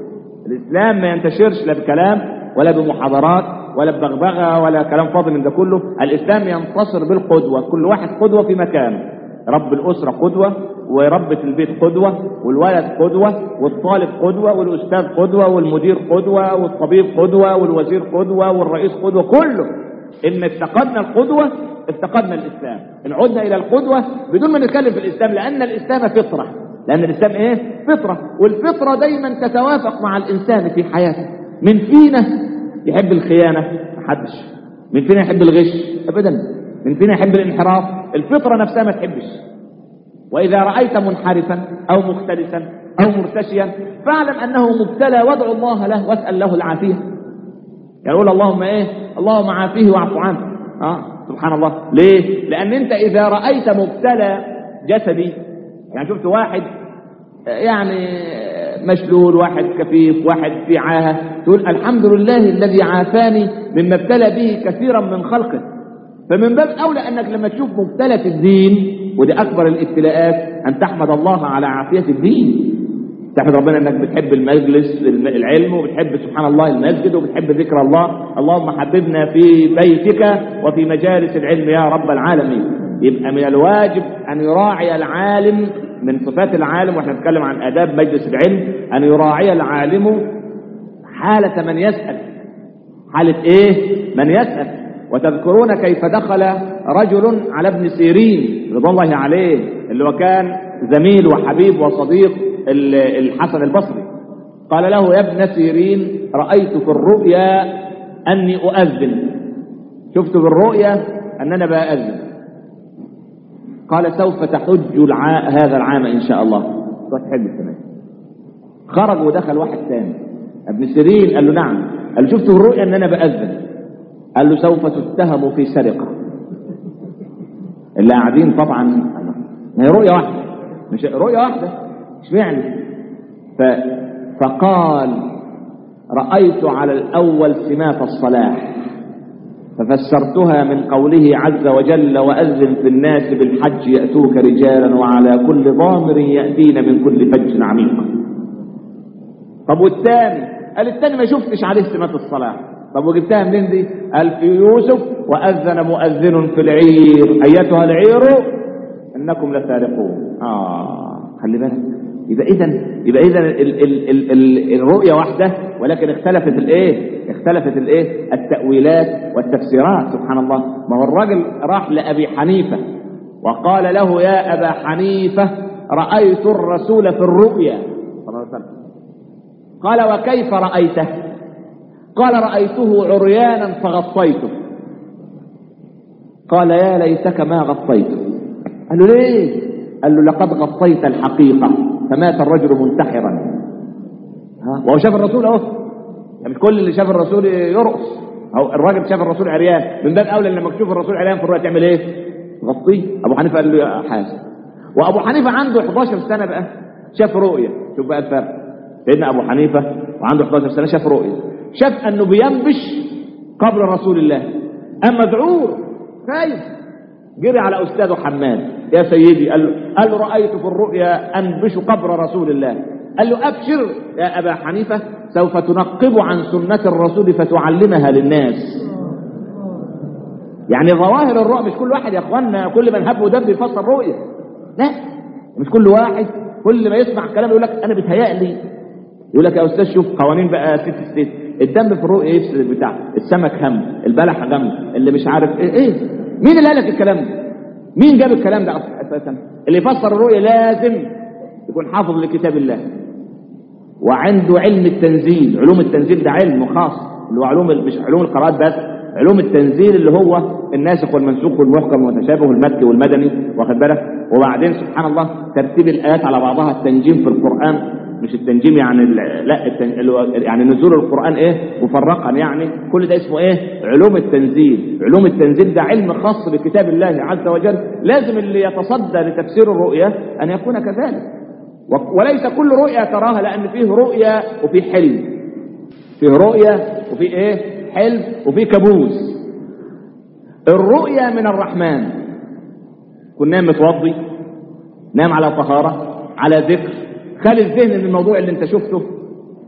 الاسلام ما ينتشرش لا بكلام ولا بمحاضرات ولا ببغبغه ولا كلام فاضي من ده كله الاسلام ينتصر بالقدوه كل واحد قدوه في مكانه رب الاسره قدوه وربة البيت قدوة والولد قدوة والطالب قدوة والأستاذ قدوة والمدير قدوة والطبيب قدوة والوزير قدوة والرئيس قدوة كله إن افتقدنا القدوة افتقدنا الإسلام إن عدنا إلى القدوة بدون ما نتكلم في الإسلام لأن الإسلام فطرة لأن الإسلام إيه؟ فطرة والفطرة دايما تتوافق مع الإنسان في حياته من فينا يحب الخيانة محدش من فينا يحب الغش أبدا من فينا يحب الانحراف الفطرة نفسها ما تحبش وإذا رأيت منحرفا أو مختلسا أو مرتشيا فاعلم أنه مبتلى وادعو الله له واسأل له العافية يعني يقول اللهم إيه اللهم عافيه واعف عنه آه سبحان الله ليه لأن أنت إذا رأيت مبتلى جسدي يعني شفت واحد يعني مشلول واحد كفيف واحد في عاهة تقول الحمد لله الذي عافاني مما ابتلى به كثيرا من خلقه فمن باب أولى أنك لما تشوف مبتلى في الدين ودي أكبر الابتلاءات أن تحمد الله على عافية الدين تحمد ربنا أنك بتحب المجلس العلم وبتحب سبحان الله المسجد وبتحب ذكر الله اللهم حببنا في بيتك وفي مجالس العلم يا رب العالمين يبقى من الواجب أن يراعي العالم من صفات العالم واحنا بنتكلم عن آداب مجلس العلم أن يراعي العالم حالة من يسأل حالة إيه؟ من يسأل وتذكرون كيف دخل رجل على ابن سيرين رضوان الله عليه اللي هو كان زميل وحبيب وصديق الحسن البصري قال له يا ابن سيرين رأيت في الرؤيا أني أؤذن شفت في الرؤيا أن أنا بأذن قال سوف تحج الع... هذا العام إن شاء الله تحج السنة خرج ودخل واحد ثاني ابن سيرين قال له نعم قال له شفت في الرؤيا أن أنا بأذن قال له سوف تتهم في سرقة اللي قاعدين طبعا ما هي رؤية واحدة مش رؤية واحدة مش معنى ف... فقال رأيت على الأول سمات الصلاح ففسرتها من قوله عز وجل وأذن في الناس بالحج يأتوك رجالا وعلى كل ضامر يأتين من كل فج عميق طب والثاني قال الثاني ما شفتش عليه سمات الصلاح طب وجبتها منين دي قال في يوسف وأذن مؤذن في العير أيتها العير إنكم لسارقون آه خلي بالك يبقى إذا يبقى إذا ال ال ال ال الرؤية واحدة ولكن اختلفت الإيه؟ اختلفت الإيه؟ التأويلات والتفسيرات سبحان الله ما هو الراجل راح لأبي حنيفة وقال له يا أبا حنيفة رأيت الرسول في الرؤيا صلى الله عليه وسلم قال وكيف رأيته؟ قال رأيته عريانا فغطيته قال يا ليتك ما غطيته قال له ليه قال له لقد غطيت الحقيقة فمات الرجل منتحرا ها وهو شاف الرسول اهو يعني مش كل اللي شاف الرسول يرقص او الراجل شاف الرسول عريان من باب اولى لما تشوف الرسول عريان في الرؤيا تعمل ايه غطيه ابو حنيفه قال له يا حاسب وابو حنيفه عنده 11 سنه بقى شاف رؤيا شوف بقى الفرق سيدنا ابو حنيفه وعنده 11 سنه شاف رؤيا شاف انه بينبش قبر رسول الله اما مذعور خايف جري على استاذه حماد يا سيدي قال له, قال له رايت في الرؤيا انبش قبر رسول الله قال له ابشر يا ابا حنيفه سوف تنقب عن سنه الرسول فتعلمها للناس يعني ظواهر الرؤى مش كل واحد يا اخوانا كل من هب ودب يفسر رؤيه لا مش كل واحد كل ما يسمع كلام يقول لك انا بيتهيألي يقول لك يا استاذ شوف قوانين بقى ست ست الدم في الرؤيه يفسد البتاع السمك هم البلح غم اللي مش عارف ايه, إيه؟ مين اللي قال لك الكلام ده مين جاب الكلام ده اساسا اللي يفسر الرؤيه لازم يكون حافظ لكتاب الله وعنده علم التنزيل علوم التنزيل ده علم خاص اللي هو علوم مش علوم القراءات بس علوم التنزيل اللي هو الناسخ والمنسوخ والمحكم والمتشابه والمكي والمدني واخد بالك وبعدين سبحان الله ترتيب الايات على بعضها التنجيم في القران مش التنجيم يعني لا التن... يعني نزول القران ايه مفرقا يعني كل ده اسمه ايه علوم التنزيل علوم التنزيل ده علم خاص بكتاب الله عز وجل لازم اللي يتصدى لتفسير الرؤيا ان يكون كذلك وليس كل رؤيا تراها لان فيه رؤيا وفيه حلم فيه رؤيا وفيه ايه حلم وفيه كابوس الرؤيا من الرحمن كن نام متوضي نام على طهاره على ذكر خلي الذهن من الموضوع اللي انت شفته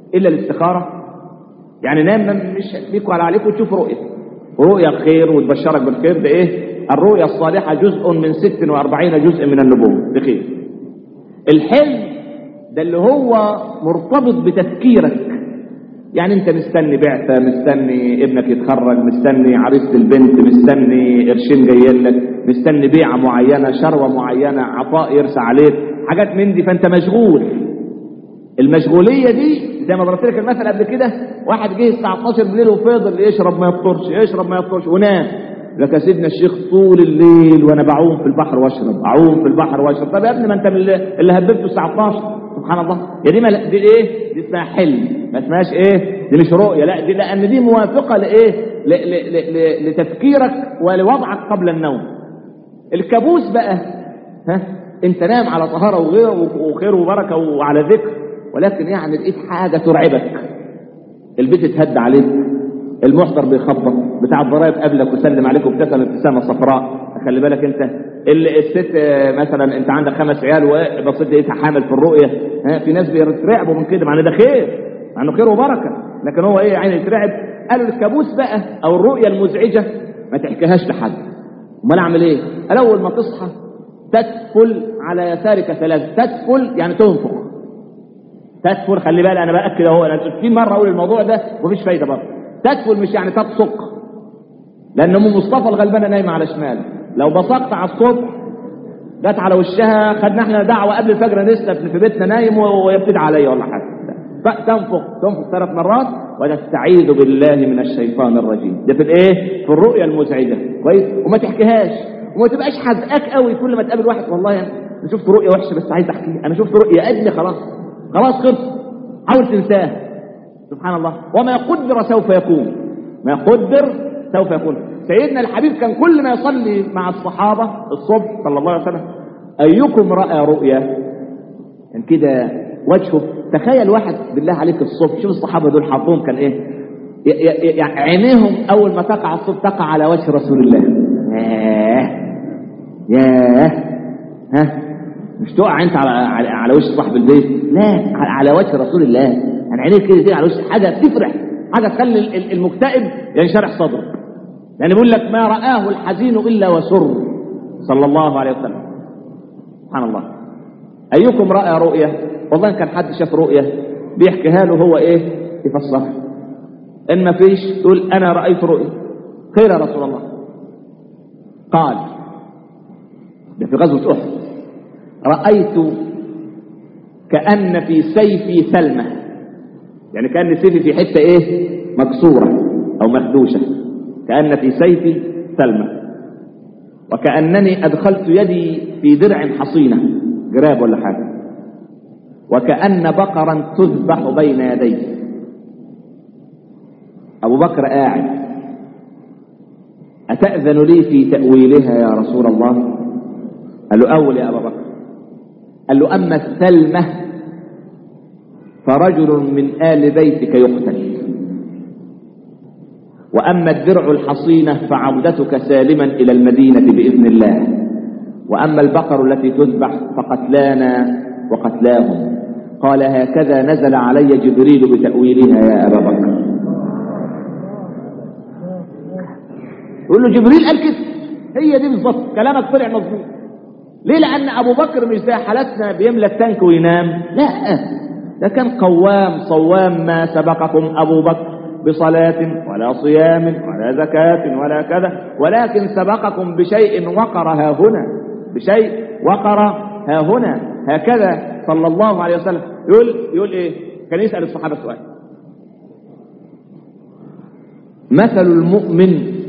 الا الاستخاره يعني نام مش بيكوا على عليكم تشوفوا رؤيه رؤيا خير وتبشرك بالخير ده ايه الرؤيا الصالحه جزء من 46 جزء من النبوه بخير الحلم ده اللي هو مرتبط بتفكيرك يعني انت مستني بعثه مستني ابنك يتخرج مستني عريسه البنت مستني قرشين جايين لك مستني بيعه معينه شروه معينه عطاء يرسى عليك حاجات من دي فانت مشغول المشغوليه دي زي ما ضربت لك المثل قبل كده واحد جه الساعه 12 بالليل وفضل يشرب ما يفطرش يشرب ما يفطرش ونام لك يا سيدنا الشيخ طول الليل وانا بعوم في البحر واشرب اعوم في البحر واشرب طب يا ابني ما انت من اللي اللي هببته الساعه 12 سبحان الله يا دي, مل... دي ايه دي اسمها حلم ما اسمهاش ايه دي مش رؤيه لا دي لان دي موافقه لايه ل... ل... ل... ل... لتفكيرك ولوضعك قبل النوم الكابوس بقى ها انت نام على طهاره وغير وخير وبركه وعلى ذكر ولكن يعني لقيت حاجه ترعبك البيت اتهد عليك المحضر بيخبط بتاع الضرايب قبلك وسلم عليك وابتسم ابتسامه صفراء خلي بالك انت ال- الست آه، مثلا انت عندك خمس عيال وبصيت لقيتها حامل في الرؤيه ها في ناس بيترعبوا من كده مع ان ده خير مع انه خير وبركه لكن هو ايه عين يترعب قالوا الكابوس بقى او الرؤيه المزعجه ما تحكيهاش لحد امال اعمل ايه؟ قال اول ما تصحى تدفل على يسارك ثلاث تدفل يعني تنفخ تدفل خلي بالك انا باكد اهو انا في مره اقول الموضوع ده ومفيش فايده برضه تدفل مش يعني تبصق لان ام مصطفى الغلبانه نايمه على شمال لو بصقت على الصبح جت على وشها خدنا احنا دعوه قبل الفجر نسلف في بيتنا نايم ويبتدي عليا ولا حاجه لا. تنفخ تنفخ ثلاث مرات وتستعيذ بالله من الشيطان الرجيم ده في الايه في الرؤيا المزعجه كويس وما تحكيهاش وما تبقاش حزقاك قوي كل ما تقابل واحد والله انا شفت رؤيه وحشه بس عايز احكيها انا شفت رؤيه يا ابني خلاص خلاص خلص حاول تنساها سبحان الله وما قدر سوف يكون ما قدر سوف يكون سيدنا الحبيب كان كل ما يصلي مع الصحابة الصبح صلى الله عليه وسلم أيكم رأى رؤيا كان كده وجهه تخيل واحد بالله عليك الصبح شوف الصحابة دول حظهم كان ايه ي- ي- ي- عينيهم أول ما تقع الصبح تقع على وجه رسول الله ياه ياه ها مش تقع انت على على, على وش صاحب البيت لا على, على وجه رسول الله يعني عينيك كده تيجي على وش حاجه تفرح حاجه تخلي ال- ال- المكتئب ينشرح صدره يعني بيقول لك ما رآه الحزين الا وسر صلى الله عليه وسلم سبحان الله ايكم رأى رؤيا والله إن كان حد شاف رؤيا بيحكيها له هو ايه يفسرها ان ما فيش تقول انا رأيت رؤيا خير يا رسول الله قال ده في غزوة احد رأيت كأن في سيفي ثلمة يعني كأن سيفي في حتة ايه مكسورة او مخدوشة كأن في سيفي ثلمة وكأنني أدخلت يدي في درع حصينة جراب ولا حاجة وكأن بقرا تذبح بين يدي أبو بكر قاعد أتأذن لي في تأويلها يا رسول الله قال له أول يا أبا بكر قال له أما الثلمة فرجل من آل بيتك يقتل وأما الدرع الحصينة فعودتك سالما إلى المدينة بإذن الله وأما البقر التي تذبح فقتلانا وقتلاهم قال هكذا نزل علي جبريل بتأويلها يا أبا بكر يقول له جبريل قال كده هي دي بالظبط كلامك طلع مظبوط ليه لأن أبو بكر مش زي حالتنا بيملى التانك وينام لا ده كان قوام صوام ما سبقكم أبو بكر بصلاة ولا صيام ولا زكاة ولا كذا ولكن سبقكم بشيء وقر ها هنا بشيء وقر ها هنا هكذا صلى الله عليه وسلم يقول يقول ايه كان يسأل الصحابة سؤال مثل المؤمن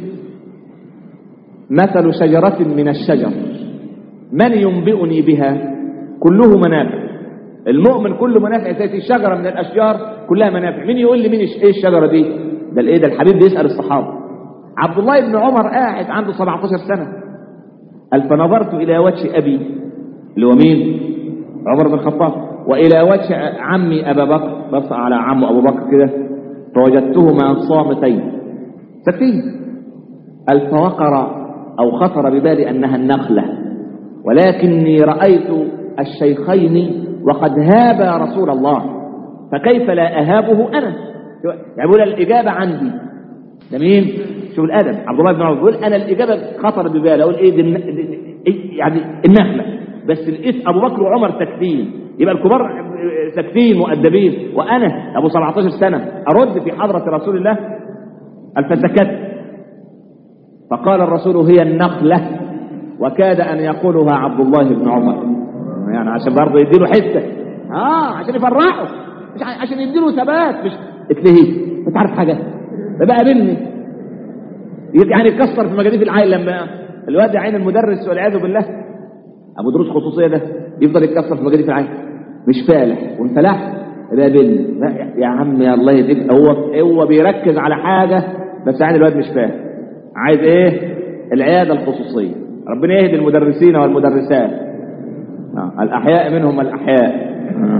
مثل شجرة من الشجر من ينبئني بها كله منافع المؤمن كله منافع زي في شجرة من الأشجار كلها منافع مين يقول لي مين ايه الشجرة دي ده الايه ده الحبيب بيسأل الصحابة عبد الله بن عمر قاعد عنده 17 سنة قال فنظرت إلى وجه أبي اللي هو مين عمر بن الخطاب وإلى وجه عمي أبا بكر بص على عمه أبو بكر كده فوجدتهما صامتين ساكتين قال فوقر أو خطر ببالي أنها النخلة ولكني رأيت الشيخين وقد هابا رسول الله فكيف لا أهابه أنا يعني بيقول الإجابة عندي ده مين شوف الأدب عبد الله بن عمر بيقول أنا الإجابة خطر ببالي أقول إيه, دي الن- دي- إيه يعني النخلة بس لقيت أبو بكر وعمر ساكتين يبقى الكبار ساكتين مؤدبين وأنا أبو 17 سنة أرد في حضرة رسول الله قال فسكت فقال الرسول هي النخلة وكاد أن يقولها عبد الله بن عمر يعني عشان برضه يديله حتة اه عشان يفرحه مش ع- عشان يديله ثبات مش اتلهي انت عارف حاجة ده بقى قابلني يعني يكسر في مجاديف العين لما الواد عين المدرس والعياذ بالله ابو دروس خصوصيه ده يفضل يتكسر في مجاديف العين مش فالح وانفلح يبقى قابلني لا يا- يا عم يا الله يديك هو هو بيركز على حاجه بس يعني الواد مش فاهم عايز ايه العياده الخصوصيه ربنا يهدي المدرسين والمدرسات آه، الأحياء منهم الأحياء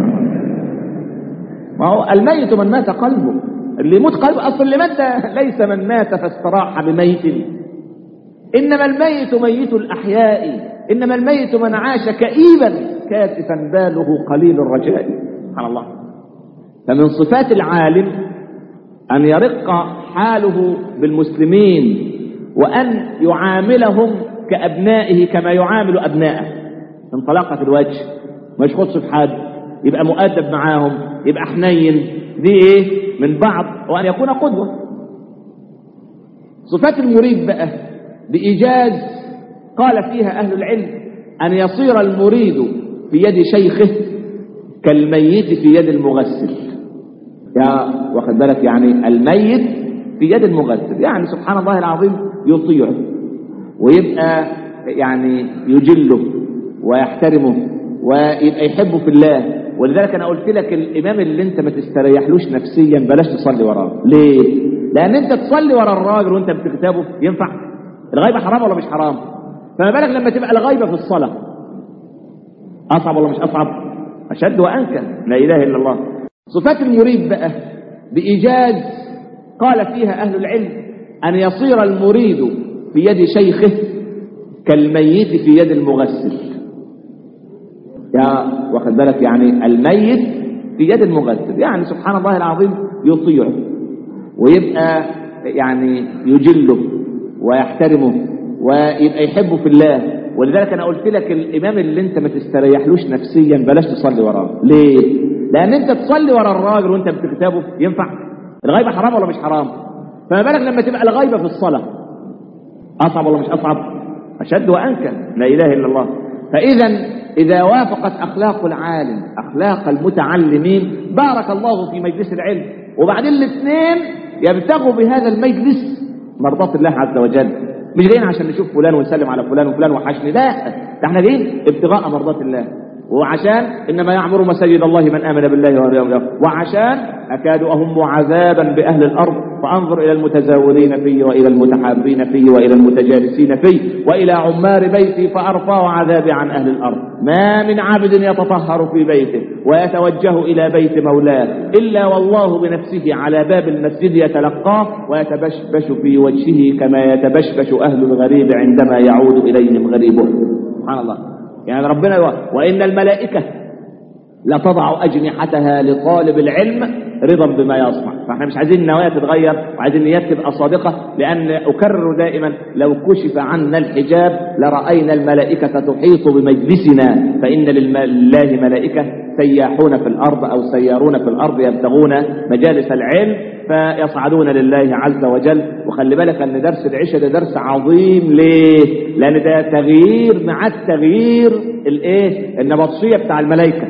ما هو الميت من مات قلبه اللي يموت قلبه أصل اللي مات ده ليس من مات فاستراح بميت إنما الميت ميت الأحياء إنما الميت من عاش كئيبا كاسفا باله قليل الرجاء سبحان الله فمن صفات العالم أن يرق حاله بالمسلمين وأن يعاملهم كأبنائه كما يعامل أبنائه من طلاقة الوجه ما يشخص في حد يبقى مؤدب معاهم يبقى حنين دي ايه من بعض وأن يكون قدوة صفات المريد بقى بإيجاز قال فيها أهل العلم أن يصير المريد في يد شيخه كالميت في يد المغسل يا واخد بالك يعني الميت في يد المغسل يعني سبحان الله العظيم يطيعه ويبقى يعني يجله ويحترمه ويبقى يحبه في الله ولذلك انا قلت لك الامام اللي انت ما تستريحلوش نفسيا بلاش تصلي وراه ليه لان انت تصلي ورا الراجل وانت بتكتبه ينفع الغيبه حرام ولا مش حرام فما بالك لما تبقى الغيبه في الصلاه اصعب ولا مش اصعب اشد وانكى لا اله الا الله صفات المريد بقى بايجاز قال فيها اهل العلم ان يصير المريد في يد شيخه كالميت في يد المغسل يا واخد بالك يعني الميت في يد المغسل يعني سبحان الله العظيم يطيعه ويبقى يعني يجله ويحترمه ويبقى يحبه في الله ولذلك انا قلت لك الامام اللي انت ما تستريحلوش نفسيا بلاش تصلي وراه ليه لان انت تصلي ورا الراجل وانت بتكتبه ينفع الغيبه حرام ولا مش حرام فما بالك لما تبقى الغيبه في الصلاه اصعب ولا مش اصعب اشد وانكى لا اله الا الله فاذا اذا وافقت اخلاق العالم اخلاق المتعلمين بارك الله في مجلس العلم وبعدين الاثنين يبتغوا بهذا المجلس مرضات الله عز وجل مش جايين عشان نشوف فلان ونسلم على فلان وفلان وحشني لا ده احنا جايين ابتغاء مرضات الله وعشان انما يعمر مساجد الله من امن بالله واليوم الاخر وعشان اكاد اهم عذابا باهل الارض فانظر الى المتزاورين في والى المتحابين في والى المتجالسين في والى عمار بيتي فارفع عذابي عن اهل الارض ما من عبد يتطهر في بيته ويتوجه الى بيت مولاه الا والله بنفسه على باب المسجد يتلقاه ويتبشبش في وجهه كما يتبشبش اهل الغريب عندما يعود اليهم غريبه سبحان الله يعني ربنا يقول وإن الملائكة لتضع أجنحتها لطالب العلم رضا بما يصنع فاحنا مش عايزين النوايا تتغير وعايزين النيات تبقى صادقة لأن أكرر دائما لو كشف عنا الحجاب لرأينا الملائكة تحيط بمجلسنا فإن لله ملائكة سياحون في الأرض أو سيارون في الأرض يبتغون مجالس العلم فيصعدون لله عز وجل وخلي بالك ان درس العشاء ده درس عظيم ليه لان ده تغيير مع التغيير الايه النبطشيه بتاع الملائكه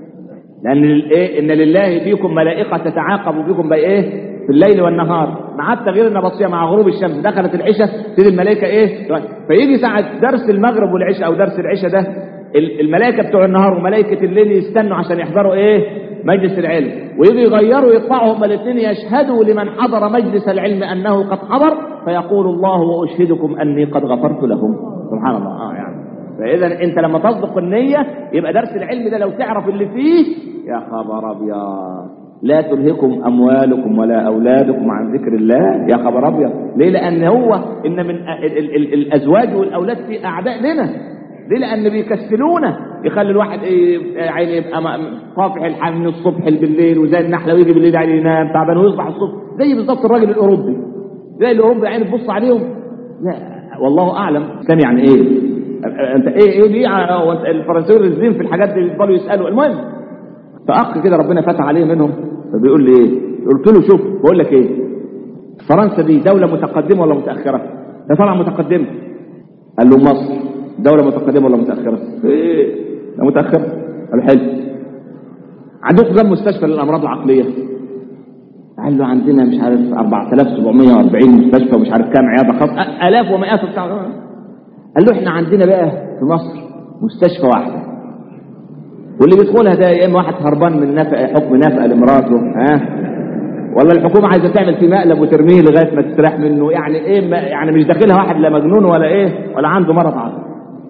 لان الايه ان لله فيكم ملائكه تتعاقب بكم بايه في الليل والنهار مع التغيير النبطشيه مع غروب الشمس دخلت العشاء تيجي الملائكه ايه فيجي ساعه درس المغرب والعشاء او درس العشاء ده الملائكه بتوع النهار وملائكه الليل يستنوا عشان يحضروا ايه مجلس العلم ويجي يغيروا يطلعوا هما الاثنين يشهدوا لمن حضر مجلس العلم انه قد حضر فيقول الله واشهدكم اني قد غفرت لهم سبحان الله اه يعني فاذا انت لما تصدق النيه يبقى درس العلم ده لو تعرف اللي فيه يا خبر ابيض لا تلهكم اموالكم ولا اولادكم عن ذكر الله يا خبر ابيض ليه لان هو ان من ال ال ال الازواج والاولاد في اعداء لنا ليه لان بيكسلونا يخلي الواحد ايه عيني يبقى م- صافح الحال من الصبح بالليل وزي النحله ويجي بالليل عيني ينام تعبان ويصبح الصبح زي بالظبط الراجل الاوروبي زي الاوروبي عيني تبص عليهم لا والله اعلم الاسلام يعني ايه انت ايه ايه ليه ع- هو أنت الفرنسيين رزين في الحاجات دي يفضلوا يسالوا المهم فاخ كده ربنا فتح عليه منهم فبيقول لي ايه قلت له شوف بقول لك ايه فرنسا دي دوله متقدمه ولا متاخره هي طبعا متقدمه قال له مصر دوله متقدمه ولا متاخره ايه لا متاخره قال له حلو عندكم كم مستشفى للامراض العقليه قال له عندنا مش عارف 4740 مستشفى ومش عارف كام عياده خاصه أ- الاف ومئات وبتاع قال له احنا عندنا بقى في مصر مستشفى واحده واللي بيدخلها ده يا اما واحد هربان من نفقه حكم نفقه لمراته ها ولا الحكومه عايزه تعمل فيه مقلب وترميه لغايه ما تستريح منه يعني ايه ما يعني مش داخلها واحد لا مجنون ولا ايه ولا عنده مرض عقلي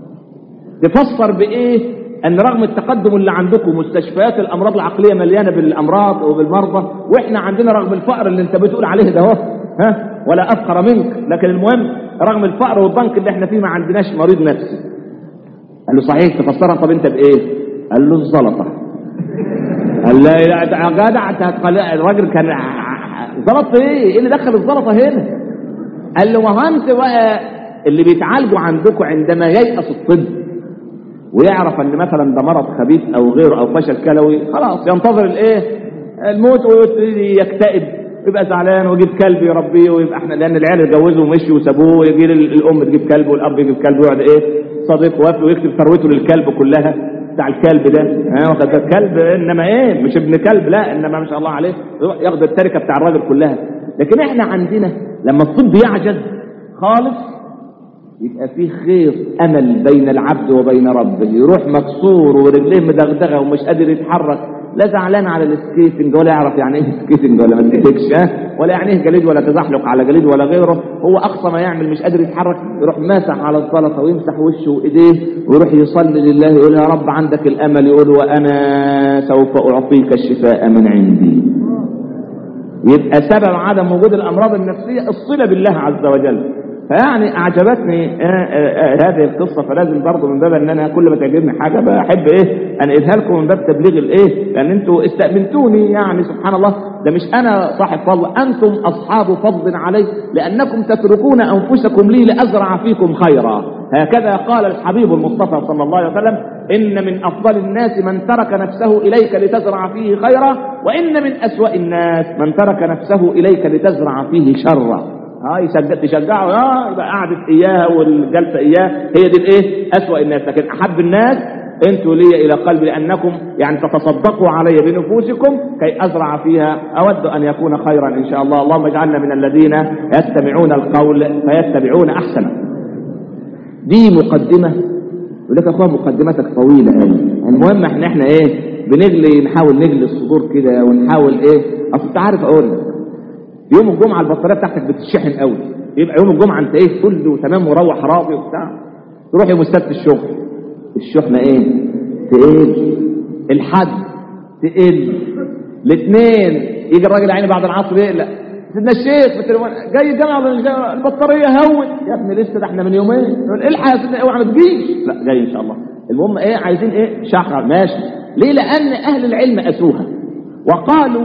تفسر بايه ان رغم التقدم اللي عندكم مستشفيات الامراض العقليه مليانه بالامراض وبالمرضى واحنا عندنا رغم الفقر اللي انت بتقول عليه ده اهو ها ولا افقر منك لكن المهم رغم الفقر والضنك اللي احنا فيه ما عندناش مريض نفسي قال له صحيح تفسرها طب انت بايه قال له الزلطه قال لا لا ده يا جدع أنت هتقل- الراجل كان زلط ايه ايه اللي دخل الزلطه هنا قال له ما هو انت بقى اللي بيتعالجوا عندكم عندما ييأس الطب ويعرف ان مثلا ده مرض خبيث او غيره او فشل كلوي خلاص ينتظر الايه الموت ويبتدي يكتئب يبقى زعلان ويجيب كلب يربيه ويبقى احنا لان العيال اتجوزوا ومشوا وسابوه يجي ال- الام تجيب كلب والاب يجيب كلب ويقعد ايه صديق وافي ويكتب ثروته للكلب كلها بتاع الكلب ده ها واخد بالك؟ كلب انما ايه مش ابن كلب لا انما ما شاء الله عليه ياخد التركه بتاع الراجل كلها لكن احنا عندنا لما الطب يعجز خالص يبقى في خير امل بين العبد وبين ربه يروح مكسور ورجليه مدغدغه ومش قادر يتحرك لا زعلان على السكيتنج ولا يعرف يعني ايه سكيتنج ولا ما سكيتكش ها ولا يعني ايه جليد ولا تزحلق على جليد ولا غيره هو اقصى ما يعمل مش قادر يتحرك يروح ماسح على الزلطه ويمسح وشه وايديه ويروح يصلي لله يقول يا رب عندك الامل يقول وانا سوف اعطيك الشفاء من عندي يبقى سبب عدم وجود الامراض النفسيه الصله بالله عز وجل فيعني اعجبتني آه، آه، آه، هذه القصه فلازم برضه من باب ان انا كل ما تعجبني حاجه بحب ايه انقلها لكم من باب تبليغ الايه لان انتوا استامنتوني يعني سبحان الله ده مش انا صاحب فضل انتم اصحاب فضل علي لانكم تتركون انفسكم لي لازرع فيكم خيرا هكذا قال الحبيب المصطفى صلى الله عليه وسلم ان من افضل الناس من ترك نفسه اليك لتزرع فيه خيرا وان من اسوا الناس من ترك نفسه اليك لتزرع فيه شرا اه يشجع تشجعه اه يبقى قعدة اياها والجلسه اياه هي دي الايه اسوأ الناس لكن احب الناس انتوا لي الى قلبي لانكم يعني تتصدقوا علي بنفوسكم كي ازرع فيها اود ان يكون خيرا ان شاء الله اللهم اجعلنا من الذين يستمعون القول فيتبعون احسنه دي مقدمه يقول لك يا اخويا مقدمتك طويله قوي المهم احنا احنا ايه بنجلي نحاول نجلي الصدور كده ونحاول ايه اصل انت عارف اقول لك يوم الجمعه البطاريه بتاعتك بتتشحن قوي يبقى يوم الجمعه انت ايه فل وتمام وروح راضي وبتاع تروح يوم السبت الشغل الشحنه ايه تقل الحد تقل الاثنين يجي الراجل عيني بعد العصر يقلق سيدنا الشيخ في التليفون جاي الجامعه ولا مش جاي؟ البطاريه هون يا ابني لسه ده احنا من يومين يقول الحق يا سيدنا اوعى ما تجيش لا جاي ان شاء الله المهم ايه عايزين ايه شحر ماشي ليه لان اهل العلم اسوها وقالوا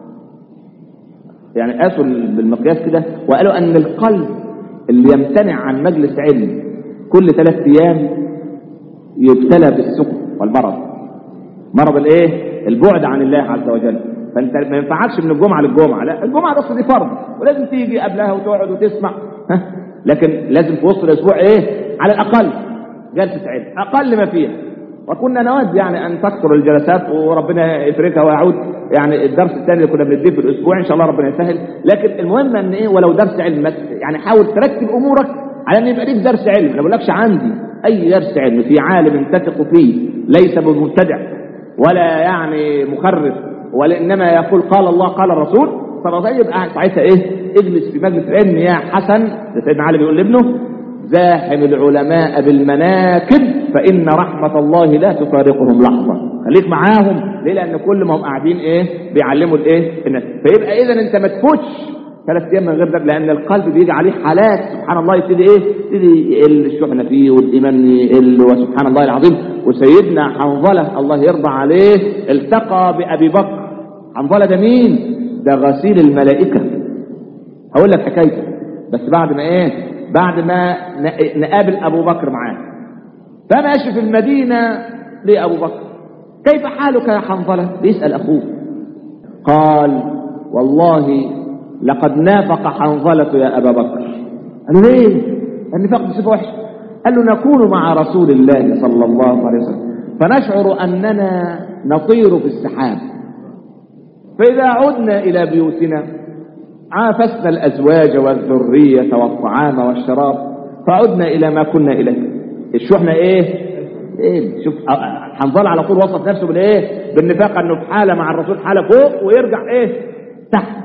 يعني قاسوا بالمقياس كده وقالوا ان القلب اللي يمتنع عن مجلس علم كل ثلاث ايام يبتلى بالسكر والمرض مرض الايه البعد عن الله عز وجل فانت ما ينفعكش من الجمعه للجمعه لا الجمعه بس دي فرض ولازم تيجي قبلها وتقعد وتسمع ها لكن لازم في وسط الاسبوع ايه على الاقل جلسه علم اقل ما فيها وكنا نود يعني ان تكثر الجلسات وربنا يفرجها ويعود يعني الدرس الثاني اللي كنا بنديه في الاسبوع ان شاء الله ربنا يسهل لكن المهم ان ايه ولو درس علم بس يعني حاول ترتب امورك على ان يبقى ليك درس علم انا ما بقولكش عندي اي درس علم في عالم تثق فيه ليس بمبتدع ولا يعني مخرف ولا انما يقول قال الله قال الرسول صلى الله عليه وسلم يبقى ساعتها ايه اجلس في مجلس العلم يا حسن ده سيدنا علي بيقول لابنه زاحم العلماء بالمناكب فإن رحمة الله لا تفارقهم لحظة خليك معاهم ليه لأن كل ما هم قاعدين إيه بيعلموا الإيه الناس فيبقى إذا أنت ما تفوتش ثلاث ايام من غير ذنب لان القلب بيجي عليه حالات سبحان الله يبتدي ايه يبتدي يقل الشحنه فيه والايمان يقل وسبحان الله العظيم وسيدنا حنظله الله يرضى عليه التقى بابي بكر حنظله ده مين ده غسيل الملائكه هقول لك حكايته بس بعد ما ايه بعد ما ن- نقابل ابو بكر معاه فماشي في المدينه لابو بكر كيف حالك يا حنظله بيسال اخوه قال والله لقد نافق حنظلة يا أبا بكر قال له ليه النفاق دي صفة وحشة قال له نكون مع رسول الله صلى الله عليه وسلم فنشعر أننا نطير في السحاب فإذا عدنا إلى بيوتنا عافسنا الأزواج والذرية والطعام والشراب فعدنا إلى ما كنا إليه الشحنة إيه؟ إيه؟ شوف حنظلة على طول وصف نفسه بالإيه؟ بالنفاق إنه في حالة مع الرسول حالة فوق ويرجع إيه؟ تحت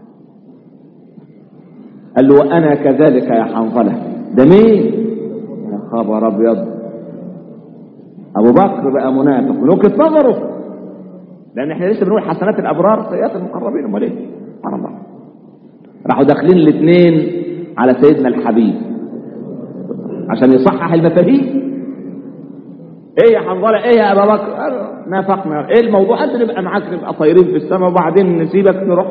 قال له وانا كذلك يا حنظله ده مين يا خبر ابيض ابو بكر بقى منافق من وجهه نظره لان احنا لسه بنقول حسنات الابرار سيئات المقربين امال ايه سبحان الله راحوا داخلين الاثنين على سيدنا الحبيب عشان يصحح المفاهيم ايه يا حنظله ايه يا ابا بكر قال نافقنا ايه الموضوع انت نبقى معاك نبقى طايرين في السماء وبعدين نسيبك نروح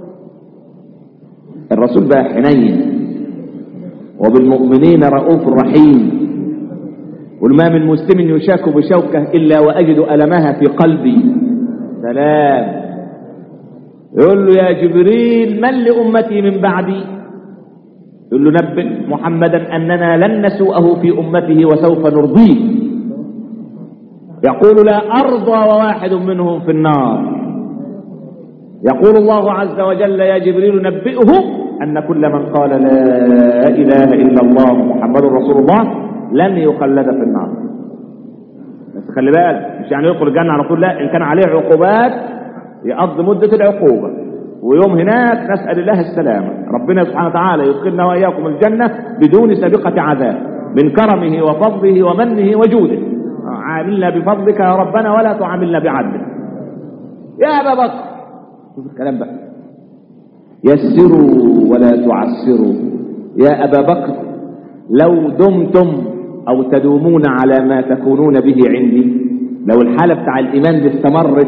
الرسول بقى حنين وبالمؤمنين رؤوف رحيم قل ما من مسلم يشاك بشوكة إلا وأجد ألمها في قلبي سلام يقول له يا جبريل من لأمتي من بعدي يقول له نبئ محمدا أننا لن نسوءه في أمته وسوف نرضيه يقول لا أرضى وواحد منهم في النار يقول الله عز وجل يا جبريل نبئه أن كل من قال لا إله إلا الله محمد رسول الله لن يخلد في النار بس خلي بالك مش يعني يدخل الجنة على طول لا إن كان عليه عقوبات يقضي مدة العقوبة ويوم هناك نسأل الله السلامة ربنا سبحانه وتعالى يدخلنا وإياكم الجنة بدون سابقة عذاب من كرمه وفضله ومنه وجوده عاملنا بفضلك يا ربنا ولا تعاملنا بعدلك يا أبا بكر شوف الكلام بقى يسروا ولا تعسروا يا أبا بكر لو دمتم أو تدومون على ما تكونون به عندي لو الحالة بتاع الإيمان دي استمرت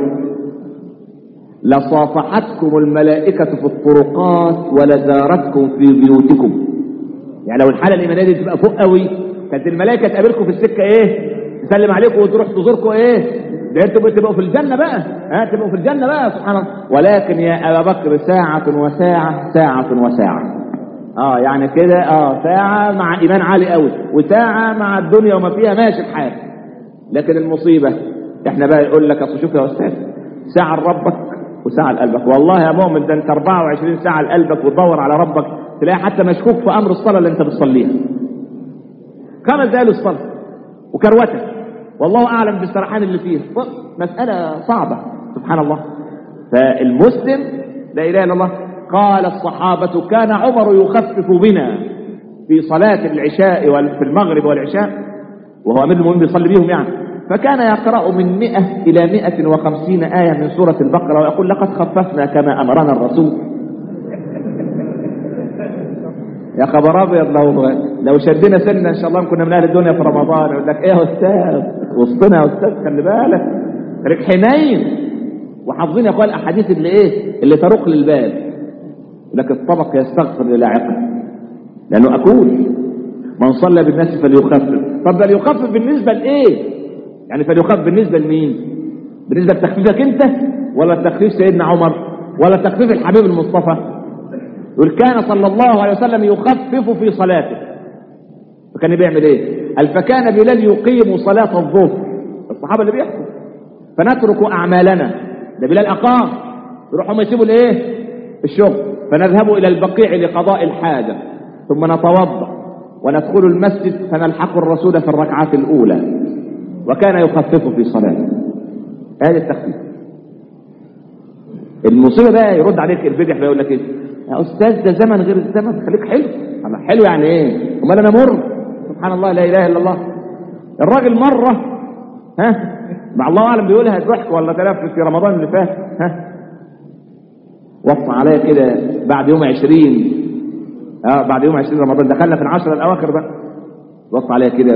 لصافحتكم الملائكة في الطرقات ولزارتكم في بيوتكم يعني لو الحالة الإيمانية دي تبقى فوق قوي كانت الملائكة تقابلكم في السكة إيه تسلم عليكم وتروح تزوركم إيه ده انتوا تبقوا في الجنة بقى ها تبقوا في الجنة بقى سبحان الله ولكن يا أبا بكر ساعة وساعة ساعة وساعة اه يعني كده اه ساعة مع إيمان عالي قوي وساعة مع الدنيا وما فيها ماشي الحال لكن المصيبة احنا بقى يقول لك اصل شوف يا استاذ ساعة لربك وساعة لقلبك والله يا مؤمن ده انت 24 ساعة لقلبك وتدور على ربك تلاقي حتى مشكوك في امر الصلاة اللي انت بتصليها خمس دقايق للصلاة وكروتك والله اعلم بالسرحان اللي فيه مسألة صعبة سبحان الله فالمسلم لا اله الا الله قال الصحابة كان عمر يخفف بنا في صلاة العشاء وفي المغرب والعشاء وهو أمير المؤمنين بيصلي بيهم يعني فكان يقرأ من مئة إلى مئة وخمسين آية من سورة البقرة ويقول لقد خففنا كما أمرنا الرسول يا خبر ابيض لو لو شدنا سنه ان شاء الله كنا من اهل الدنيا في رمضان يقول لك ايه يا استاذ وسطنا يا استاذ خلي بالك خليك حنين وحافظين يا اخوان الاحاديث اللي ايه اللي تروق للبال يقول لك الطبق يستغفر للاعقه لانه اكول من صلى بالناس فليخفف طب ده يخفف بالنسبه لايه يعني فليخفف بالنسبه لمين بالنسبه لتخفيفك انت ولا تخفيف سيدنا عمر ولا تخفيف الحبيب المصطفى يقول كان صلى الله عليه وسلم يخفف في صلاته فكان بيعمل ايه قال فكان بلال يقيم صلاة الظهر الصحابة اللي بيحكوا فنترك أعمالنا ده بلال أقام يروحوا ما يسيبوا الايه الشغل فنذهب إلى البقيع لقضاء الحاجة ثم نتوضأ وندخل المسجد فنلحق الرسول في الركعات الأولى وكان يخفف في صلاته هذا التخفيف المصيبة بقى يرد عليك البدح بيقول لك ايه يا استاذ ده زمن غير الزمن خليك حلو الله حلو يعني ايه امال انا مر سبحان الله لا اله الا الله الراجل مره ها مع الله اعلم بيقولها ضحك ولا تلفت في رمضان اللي فات ها وصى عليا كده بعد يوم عشرين اه بعد يوم عشرين رمضان دخلنا في العشرة الأواخر بقى وصى عليا كده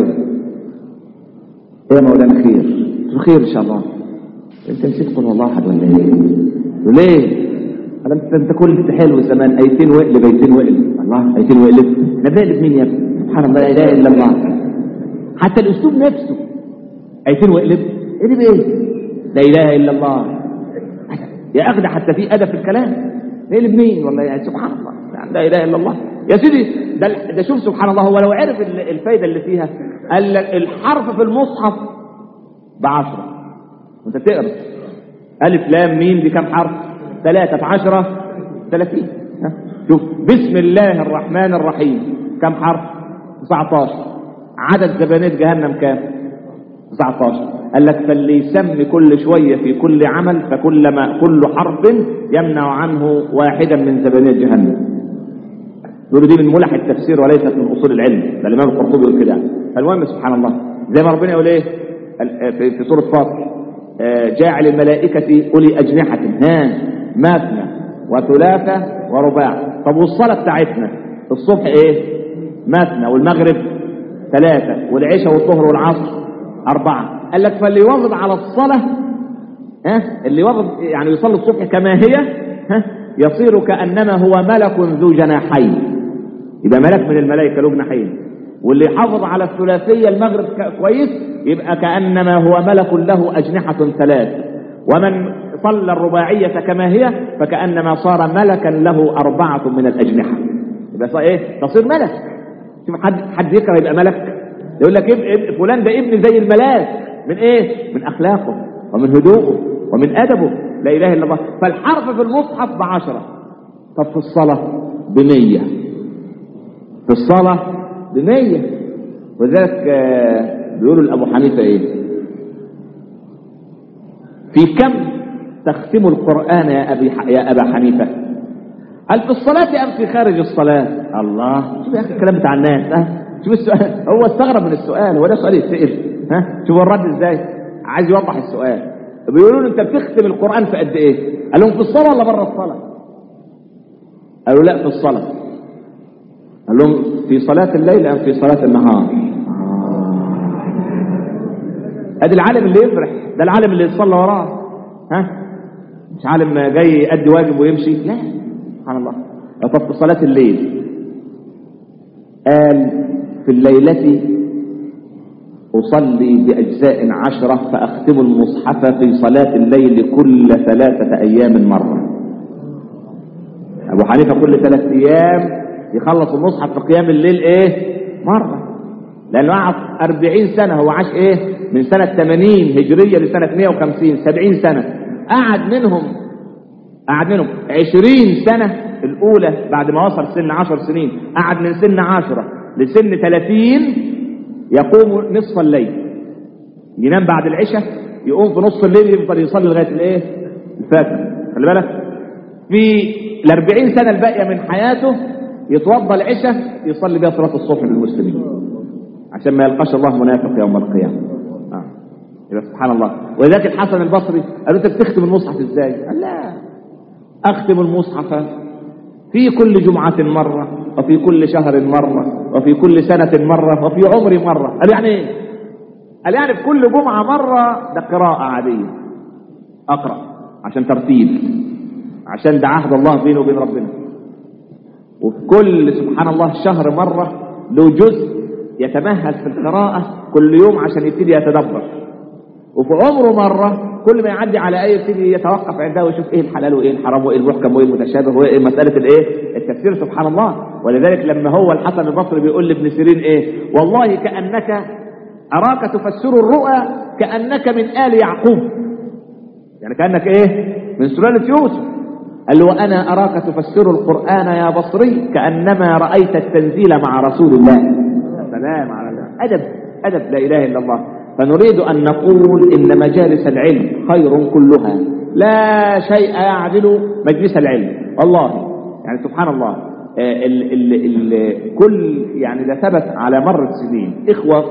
ايه يا مولانا خير قلت له خير ان شاء الله انت نسيت قل والله احد ولا ايه قلت له ليه قال انت انت كل حلو زمان ايتين وقلب ايتين وقلب الله ايتين وقلب احنا بنقلب مين يا ابني سبحان الله لا اله الا الله حتى الاسلوب نفسه ايتين وقلب اقلب ايه لا اله الا الله يا اخي ده حتى في ادب في الكلام نقلب مين والله يعني سبحان الله يعني لا اله الا الله يا سيدي ده ده شوف سبحان الله هو لو عرف ال- الفايده اللي فيها قال لك الحرف في المصحف بعشرة وانت تقرا الف لام ميم دي كام حرف ثلاثة في عشرة ثلاثين ها؟ شوف بسم الله الرحمن الرحيم كم حرف 19 عدد زبانية جهنم كام 19 قال لك فاللي يسمي كل شوية في كل عمل فكلما كل حرف يمنع عنه واحدا من زبانية جهنم يقولوا دي من ملح التفسير وليست من اصول العلم ده الامام القرطبي يقول كده فالمهم سبحان الله زي ما ربنا يقول ايه ال- في في سوره فاطر آه، جاعل الملائكه اولي اجنحه ها مثنى وثلاثه ورباع طب والصلاه بتاعتنا الصبح ايه مثنى والمغرب ثلاثه والعشاء والظهر والعصر اربعه قال لك فاللي يواظب على الصلاه ها اللي يواظب يعني يصلي الصبح كما هي ها يصير كانما هو ملك ذو جناحين يبقى ملك من الملائكه له جناحين واللي يحافظ على الثلاثيه المغرب ك- كويس يبقى كانما هو ملك له اجنحه ثلاث ومن صلى الرباعيه كما هي فكانما صار ملكا له اربعه من الاجنحه يبقى صار ايه تصير ملك شوف حد حد يكره يبقى ملك يقول لك ابن ابن- فلان ده ابن زي الملاك من ايه من اخلاقه ومن هدوءه ومن ادبه لا اله الا الله فالحرف في المصحف بعشرة طب في الصلاه بمية في الصلاه بمية وذلك آه، بيقولوا لابو حنيفه ايه في كم تختم القران يا ابي ح- يا ابا حنيفه هل في الصلاة أم في خارج الصلاة؟ الله شوف يا أخي الكلام بتاع الناس ها شوف السؤال هو استغرب من السؤال هو ده سؤال يتسأل ها شوف الرد ازاي عايز يوضح السؤال بيقولوا له أنت بتختم القرآن في قد إيه؟ قال لهم في الصلاة ولا بره الصلاة؟ قالوا لا في الصلاة قال لهم في صلاة الليل أم في صلاة النهار؟ ادي العالم اللي يفرح ده العالم اللي يصلى وراه ها مش عالم جاي يأدي واجب ويمشي لا سبحان الله طب في صلاة الليل قال في الليلة أصلي بأجزاء عشرة فأختم المصحف في صلاة الليل كل ثلاثة أيام مرة أبو حنيفة كل ثلاث أيام يخلص المصحف في قيام الليل إيه مرة لأنه قعد 40 سنة هو عاش إيه من سنة 80 هجرية لسنة 150 70 سنة قعد منهم قعد منهم 20 سنة الأولى بعد ما وصل سن 10 سنين قعد من سن 10 لسن 30 يقوم نصف الليل ينام بعد العشاء يقوم في نصف الليل يفضل يصلي لغاية الإيه الفجر خلي بالك في ال 40 سنة الباقية من حياته يتوضى العشاء يصلي بها صلاة الصبح للمسلمين عشان ما يلقاش الله منافق يوم القيامة آه. يبقى سبحان الله ولذلك الحسن البصري قال له انت بتختم المصحف ازاي؟ قال لا اختم المصحف في كل جمعة مرة وفي كل شهر مرة وفي كل سنة مرة وفي عمري مرة قال يعني ايه؟ قال يعني في كل جمعة مرة ده قراءة عادية اقرأ عشان ترتيب عشان ده عهد الله بينه وبين ربنا وفي كل سبحان الله شهر مرة له جزء يتمهل في القراءة كل يوم عشان يبتدي يتدبر وفي عمره مرة كل ما يعدي على آية يبتدي يتوقف عندها ويشوف ايه الحلال وايه الحرام وايه المحكم وايه المتشابه وايه مسألة الايه التفسير سبحان الله ولذلك لما هو الحسن البصري بيقول لابن سيرين ايه والله كأنك أراك تفسر الرؤى كأنك من آل يعقوب يعني كأنك ايه من سلالة يوسف قال له وأنا أراك تفسر القرآن يا بصري كأنما رأيت التنزيل مع رسول الله سلام على الله أدب أدب لا إله إلا الله فنريد أن نقول إن مجالس العلم خير كلها لا شيء يعدل مجلس العلم والله يعني سبحان الله آه، ال ال ال كل يعني ده ثبت على مر السنين إخوة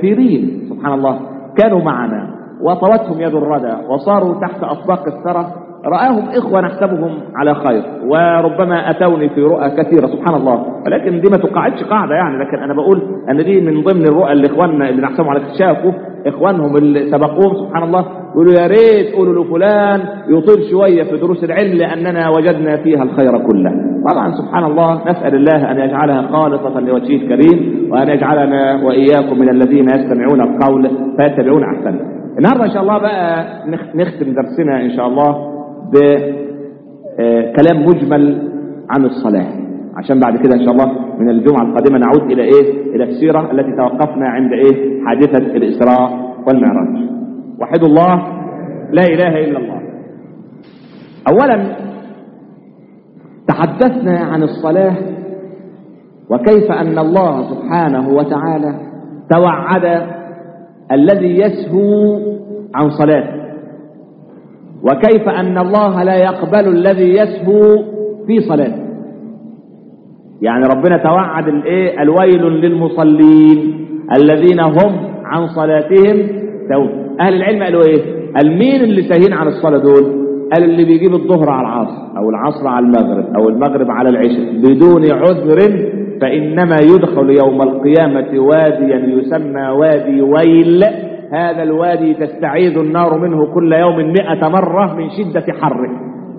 كثيرين سبحان الله كانوا معنا وطوتهم يد الردى وصاروا تحت أطباق الثرى رآهم إخوة نحسبهم على خير وربما أتوني في رؤى كثيرة سبحان الله ولكن دي ما تقعدش قاعدة يعني لكن أنا بقول أن دي من ضمن الرؤى اللي إخواننا اللي نحسبهم على شافوا إخوانهم اللي سبقوهم سبحان الله يقولوا يا ريت قولوا لفلان يطيل شوية في دروس العلم لأننا وجدنا فيها الخير كله طبعا سبحان الله نسأل الله أن يجعلها خالصة لوجهه الكريم وأن يجعلنا وإياكم من الذين يستمعون القول فيتبعون أحسنه النهارده ان شاء الله بقى نخ- نختم درسنا ان شاء الله بكلام مجمل عن الصلاه عشان بعد كده ان شاء الله من الجمعه القادمه نعود الى ايه؟ الى السيره التي توقفنا عند ايه؟ حادثه الاسراء والمعراج. وحدوا الله لا اله الا الله. اولا تحدثنا عن الصلاه وكيف ان الله سبحانه وتعالى توعد الذي يسهو عن صلاته وكيف ان الله لا يقبل الذي يسهو في صلاته يعني ربنا توعد الايه الويل للمصلين الذين هم عن صلاتهم سهون اهل العلم قالوا ايه قال مين اللي ساهين عن الصلاه دول قال اللي بيجيب الظهر على العصر او العصر على المغرب او المغرب على العشاء بدون عذر فانما يدخل يوم القيامه واديا يسمى وادي ويل هذا الوادي تستعيذ النار منه كل يوم مئة مرة من شدة حره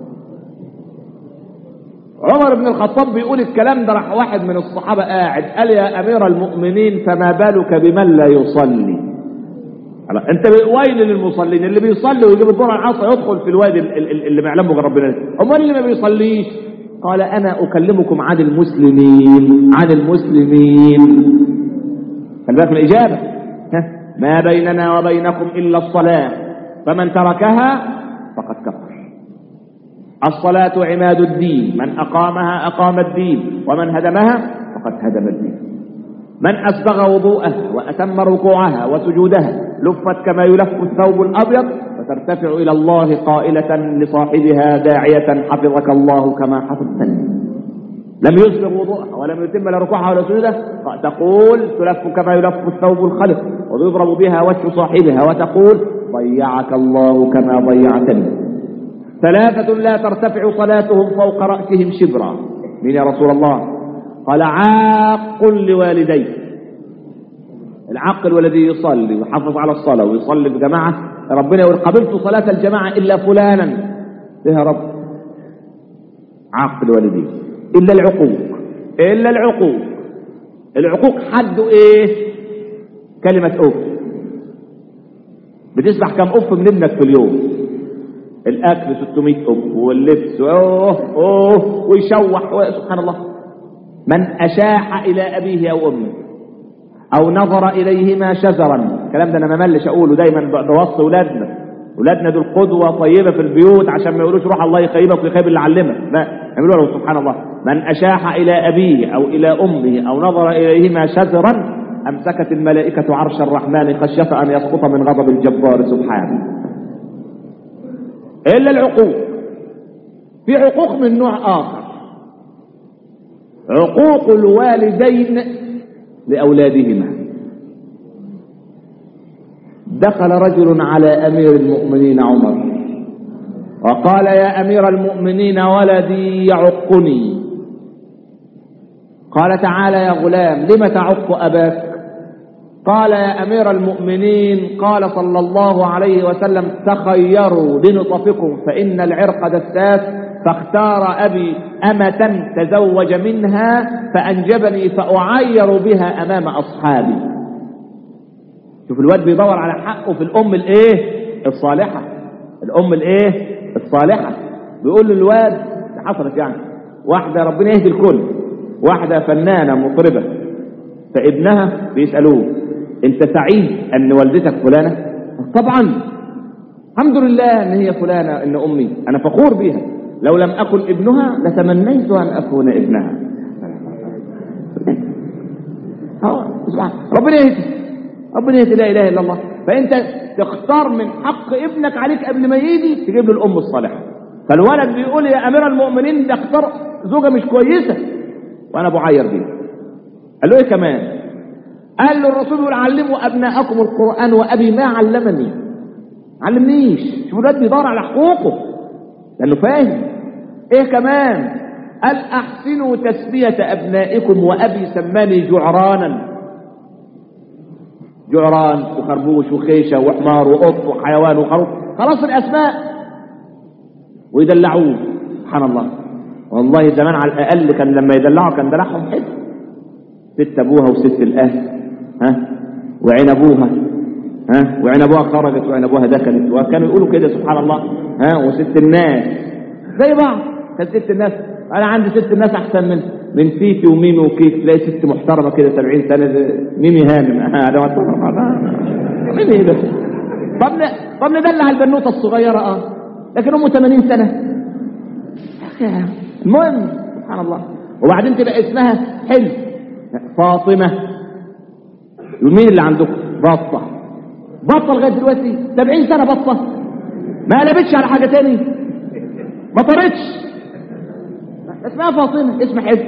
عمر بن الخطاب بيقول الكلام ده راح واحد من الصحابة قاعد قال يا أمير المؤمنين فما بالك بمن لا يصلي على- انت ويل للمصلين اللي بيصلي ويجيب الظهر على العصر يدخل في الوادي ال- ال- اللي ما يعلمه غير ربنا امال اللي ما بيصليش قال انا اكلمكم عن المسلمين عن المسلمين خلي بالك من الاجابه ها؟ ما بيننا وبينكم الا الصلاه فمن تركها فقد كفر الصلاة عماد الدين من أقامها أقام الدين ومن هدمها فقد هدم الدين من أسبغ وضوءها وأتم ركوعها وسجودها لفت كما يلف الثوب الأبيض فترتفع إلى الله قائلة لصاحبها داعية حفظك الله كما حفظتني لم يسبغ وضوءها ولم يتم لا ركوعها ولا سجودها تقول تلف كما يلف الثوب الخلق ويضرب بها وجه صاحبها وتقول ضيعك الله كما ضيعتني ثلاثة لا ترتفع صلاتهم فوق رأسهم شبرا من يا رسول الله قال عاق لوالديه العاقل والذي يصلي ويحافظ على الصلاة ويصلي بجماعة ربنا يقول قبلت صلاة الجماعة إلا فلانا إيه يا رب عاق والديه إلا العقوق إلا العقوق العقوق حده إيه كلمة أف بتسمع كم أف من ابنك في اليوم الاكل 600 اب واللبس اوه اوه ويشوح سبحان الله من اشاح الى ابيه او امه او نظر اليهما شزرا الكلام ده انا ما ملش اقوله دايما ب- بوصي اولادنا اولادنا دول قدوه طيبه في البيوت عشان ما يقولوش روح الله يخيبك ويخيب اللي علمك لا اعملوا له سبحان الله من اشاح الى ابيه او الى امه او نظر اليهما شزرا امسكت الملائكه عرش الرحمن خشيه ان يسقط من غضب الجبار سبحانه إلا العقوق في عقوق من نوع آخر عقوق الوالدين لأولادهما دخل رجل على أمير المؤمنين عمر وقال يا أمير المؤمنين ولدي يعقني قال تعالى يا غلام لم تعق أباك قال يا أمير المؤمنين قال صلى الله عليه وسلم تخيروا لنطفكم فإن العرق دساس فاختار أبي أمة تزوج منها فأنجبني فأعير بها أمام أصحابي شوف الواد بيدور على حقه في الأم الإيه الصالحة الأم الإيه الصالحة بيقول للواد ده حصلت يعني واحدة ربنا يهدي الكل واحدة فنانة مطربة فابنها بيسألوه انت سعيد ان والدتك فلانة طبعا الحمد لله ان هي فلانة ان امي انا فخور بها لو لم اكن ابنها لتمنيت ان اكون ابنها اه سبحان ربنا يهدي ربنا يهدي لا اله الا الله فانت تختار من حق ابنك عليك قبل ما يجي تجيب له الام الصالحه فالولد بيقول يا امير المؤمنين ده اختار زوجه مش كويسه وانا بعير بيها قال له ايه كمان قال له الرسول يقول علموا ابناءكم القران وابي ما علمني علمنيش شوف الواد بيدور على حقوقه لانه فاهم ايه كمان قال احسنوا تسميه ابنائكم وابي سماني جعرانا جعران وخربوش وخيشه وحمار وقط وحيوان وخروف خلاص الاسماء ويدلعوه سبحان الله والله زمان على الاقل كان لما يدلعوا كان دلعهم حلو ست ابوها وست الاهل ها وعين ابوها ها وعين ابوها خرجت وعين ابوها دخلت وكانوا يقولوا كده سبحان الله ها وست الناس زي بعض كان ست الناس انا عندي ست الناس احسن من من فيفي وميمي وكيك تلاقي ست محترمه كده 70 سنه زي ميمي هانم هذا ميمي ايه بس طب ن- طب ندلع البنوته الصغيره اه لكن امه 80 سنه يا أخي، المهم سبحان الله وبعدين تبقى اسمها حلو فاطمه مين اللي عندكم بطه بطه لغايه دلوقتي 70 سنه بطه ما قلبتش على حاجه تاني ما طرتش اسمها فاطمه اسم حلو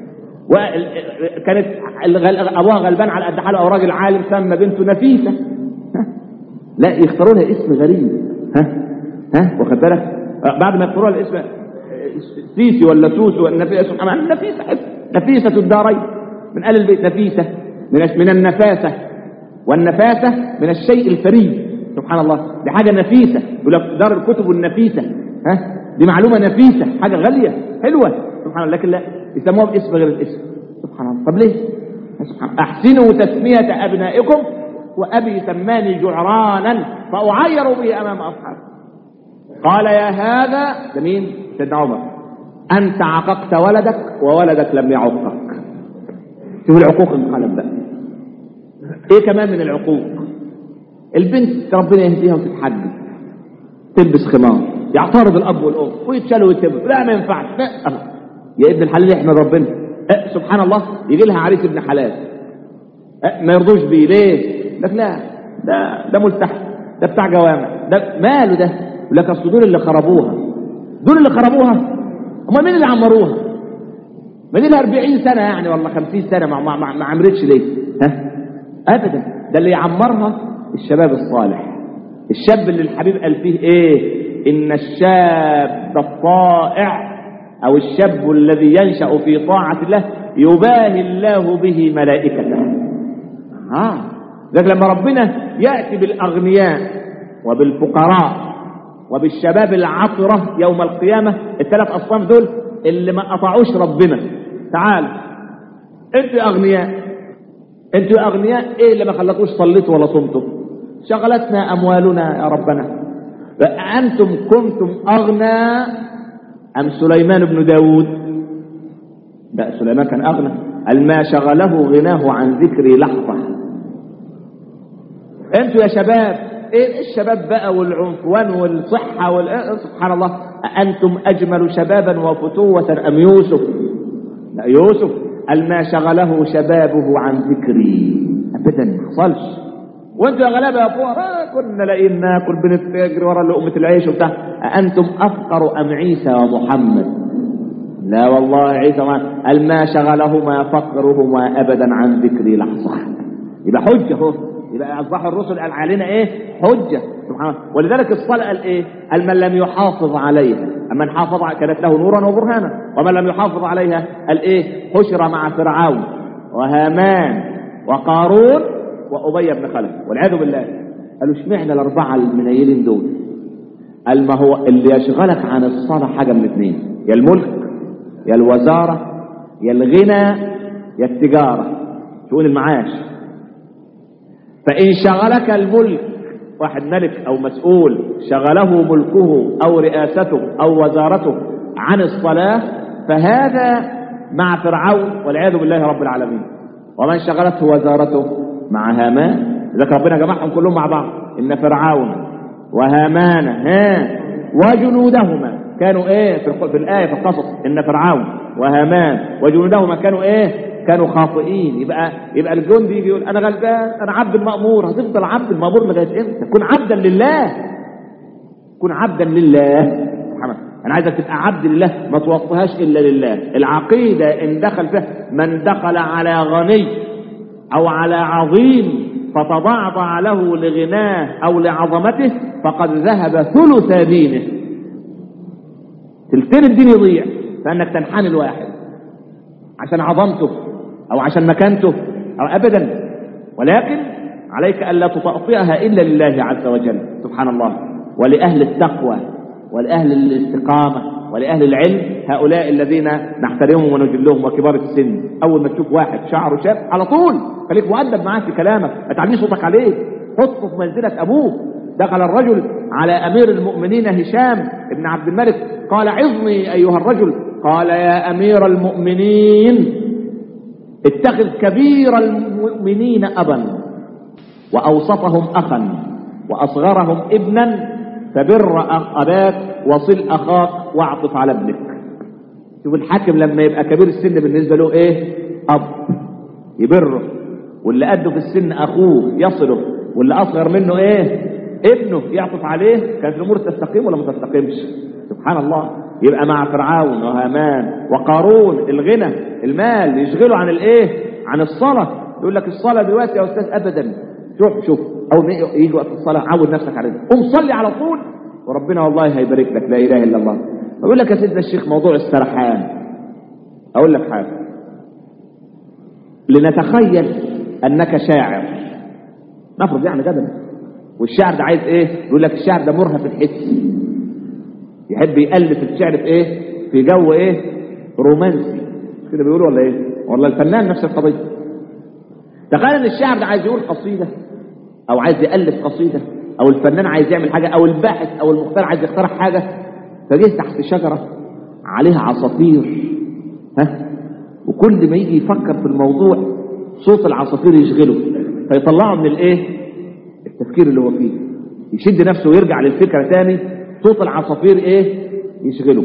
وكانت الغل... ابوها غلبان على قد حاله او راجل عالم سمى بنته نفيسه ها؟ لا يختاروا لها اسم غريب ها ها واخد بالك بعد ما يختاروا لها الاسم سيسي ولا سوسو ولا نفيسه سبحان الله نفيسه حلو نفيسه الدارين من اهل البيت نفيسه من من النفاسه والنفاسه من الشيء الفريد سبحان الله دي حاجه نفيسه يقول لك دار الكتب النفيسه ها دي معلومه نفيسه حاجه غاليه حلوه سبحان الله لكن لا يسموها باسم غير الاسم سبحان الله طب ليه سبحان الله. احسنوا تسميه ابنائكم وابي سماني جعرانا فاعير به امام اصحابي قال يا هذا ده مين سيدنا عمر انت عققت ولدك وولدك لم يعقك شوف العقوق انقلب بقى ايه كمان من العقوق البنت ربنا يهديها وتتحجب تلبس خمار يعترض الاب والام ويتشالوا ويتبوا لا ما ينفعش لا أه. يا ابن الحلال احمد ربنا أه سبحان الله يجي لها عريس ابن حلال أه ما يرضوش بيه ليه؟ لك لا ده ده ملتحي ده بتاع جوامع ده ماله ده؟ يقول لك اصل دول اللي خربوها دول اللي خربوها امال مين اللي عمروها؟ ما دي لها 40 سنه يعني ولا 50 سنه ما, ما, ما, ما عمرتش ليه؟ ها؟ ابدا ده اللي يعمرها الشباب الصالح الشاب اللي الحبيب قال فيه ايه ان الشاب الطائع او الشاب الذي ينشا في طاعه الله يباهي الله به ملائكته اه لكن لما ربنا ياتي بالاغنياء وبالفقراء وبالشباب العطره يوم القيامه الثلاث اصناف دول اللي ما قطعوش ربنا تعال انتوا اغنياء انتوا اغنياء ايه اللي ما خلاكوش صليتوا ولا صمتوا شغلتنا اموالنا يا ربنا أأنتم كنتم أغنى أم سليمان بن داود لا سليمان كان أغنى قال ما شغله غناه عن ذكري لحظة أنتوا يا شباب إيه الشباب بقى والعنفوان والصحة وال... سبحان الله أأنتم أجمل شبابا وفتوة أم يوسف لا يوسف قال ما شغله شبابه عن ذكري أبدا ما حصلش وانتوا يا غلابه يا فقراء آه كنا لاقيين ناكل بنتجري ورا لقمه العيش وبتاع انتم افقر ام عيسى ومحمد لا والله عيسى ما قال ما شغلهما فقرهما ابدا عن ذكري لحظه يبقى حجه اهو يبقى اصبح الرسل قال علينا ايه حجه سبحان الله ولذلك الصلاه قال ايه قال من لم يحافظ عليها اما من حافظ على- كانت له نورا وبرهانا ومن لم يحافظ عليها قال ايه حشر مع فرعون وهامان وقارون وابي بن خلف والعياذ بالله قالوا اشمعنى الاربعه المنيلين دول قال ما هو اللي يشغلك عن الصلاه حاجه من اثنين يا الملك يا الوزاره يا الغنى يا التجاره شؤون المعاش فان شغلك الملك واحد ملك او مسؤول شغله ملكه او رئاسته او وزارته عن الصلاه فهذا مع فرعون والعياذ بالله رب العالمين ومن شغلته وزارته مع هامان ذكر ربنا جمعهم كلهم مع بعض ان فرعون وهامان ها وجنودهما كانوا ايه في, الق- في الايه في القصص ان فرعون وهامان وجنودهما كانوا ايه كانوا خاطئين يبقى يبقى الجندي يجي يقول انا غلبان انا عبد المامور هتفضل عبد المامور لغايه امتى كن عبدا لله كن عبدا لله سبحانه انا عايزك تبقى عبد لله ما توطيهاش الا لله العقيده ان دخل فيها من دخل على غني او على عظيم فتضعضع له لغناه او لعظمته فقد ذهب ثلث دينه تلتين الدين يضيع فانك تنحني الواحد عشان عظمته او عشان مكانته او ابدا ولكن عليك الا تطأطئها الا لله عز وجل سبحان الله ولاهل التقوى ولاهل الاستقامه ولاهل العلم هؤلاء الذين نحترمهم ونجلهم وكبار السن اول ما تشوف واحد شعره شاب على طول خليك مؤدب معاه في كلامك ما تعليش صوتك عليه حطه في منزله ابوه دخل الرجل على امير المؤمنين هشام بن عبد الملك قال عظني ايها الرجل قال يا امير المؤمنين اتخذ كبير المؤمنين ابا واوسطهم اخا واصغرهم ابنا فبر اباك وصل اخاك واعطف على ابنك شوف الحاكم لما يبقى كبير السن بالنسبه له ايه اب يبره واللي قده في السن اخوه يصله واللي اصغر منه ايه ابنه يعطف عليه كانت الامور تستقيم ولا ما تستقيمش سبحان الله يبقى مع فرعون وهامان وقارون الغنى المال يشغله عن الايه عن الصلاه يقول لك الصلاه دلوقتي يا استاذ ابدا شوف شوف اول ما يجي وقت الصلاه عود نفسك عليه قوم صلي على طول وربنا والله هيبارك لك لا اله الا الله بقول لك يا سيدنا الشيخ موضوع السرحان اقول لك حاجه لنتخيل انك شاعر نفرض يعني جدلا والشعر ده عايز ايه يقول لك الشعر ده مرهف الحس يحب يالف الشعر في ايه في جو ايه رومانسي مش كده بيقولوا ولا ايه والله الفنان نفس القضيه تخيل ان الشاعر ده عايز يقول قصيده او عايز يالف قصيده او الفنان عايز يعمل حاجه او الباحث او المخترع عايز يقترح حاجه فجه تحت شجره عليها عصافير ها وكل ما يجي يفكر في الموضوع صوت العصافير يشغله فيطلعه من الايه التفكير اللي هو فيه يشد نفسه ويرجع للفكره تاني صوت العصافير ايه يشغله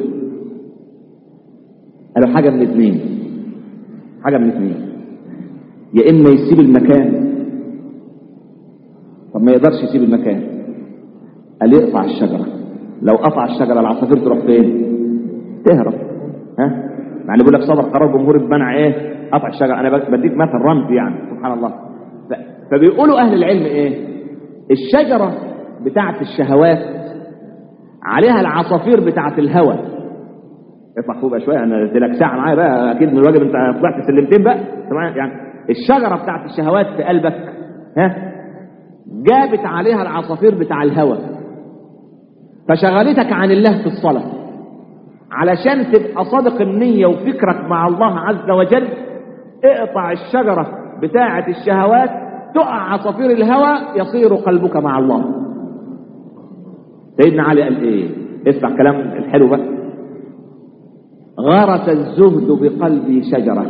قالوا حاجه من اثنين حاجه من اثنين يا اما يسيب المكان طب ما يقدرش يسيب المكان قال يقطع الشجره لو قطع الشجره العصافير تروح فين تهرب ها يعني بيقول لك صدر قرار جمهوري بمنع ايه قطع الشجره انا بديك مثل رمز يعني سبحان الله ف... فبيقولوا اهل العلم ايه الشجره بتاعه الشهوات عليها العصافير بتاعه الهوى اطلع فوق بقى شويه انا قلت لك ساعه معايا بقى اكيد من الواجب انت طلعت سلمتين بقى يعني الشجره بتاعه الشهوات في قلبك ها جابت عليها العصافير بتاع الهوى فشغلتك عن الله في الصلاه علشان تبقى صادق النية وفكرك مع الله عز وجل اقطع الشجرة بتاعة الشهوات تقع عصافير الهوى يصير قلبك مع الله سيدنا علي قال ايه اسمع كلام الحلو بقى غرس الزهد بقلبي شجرة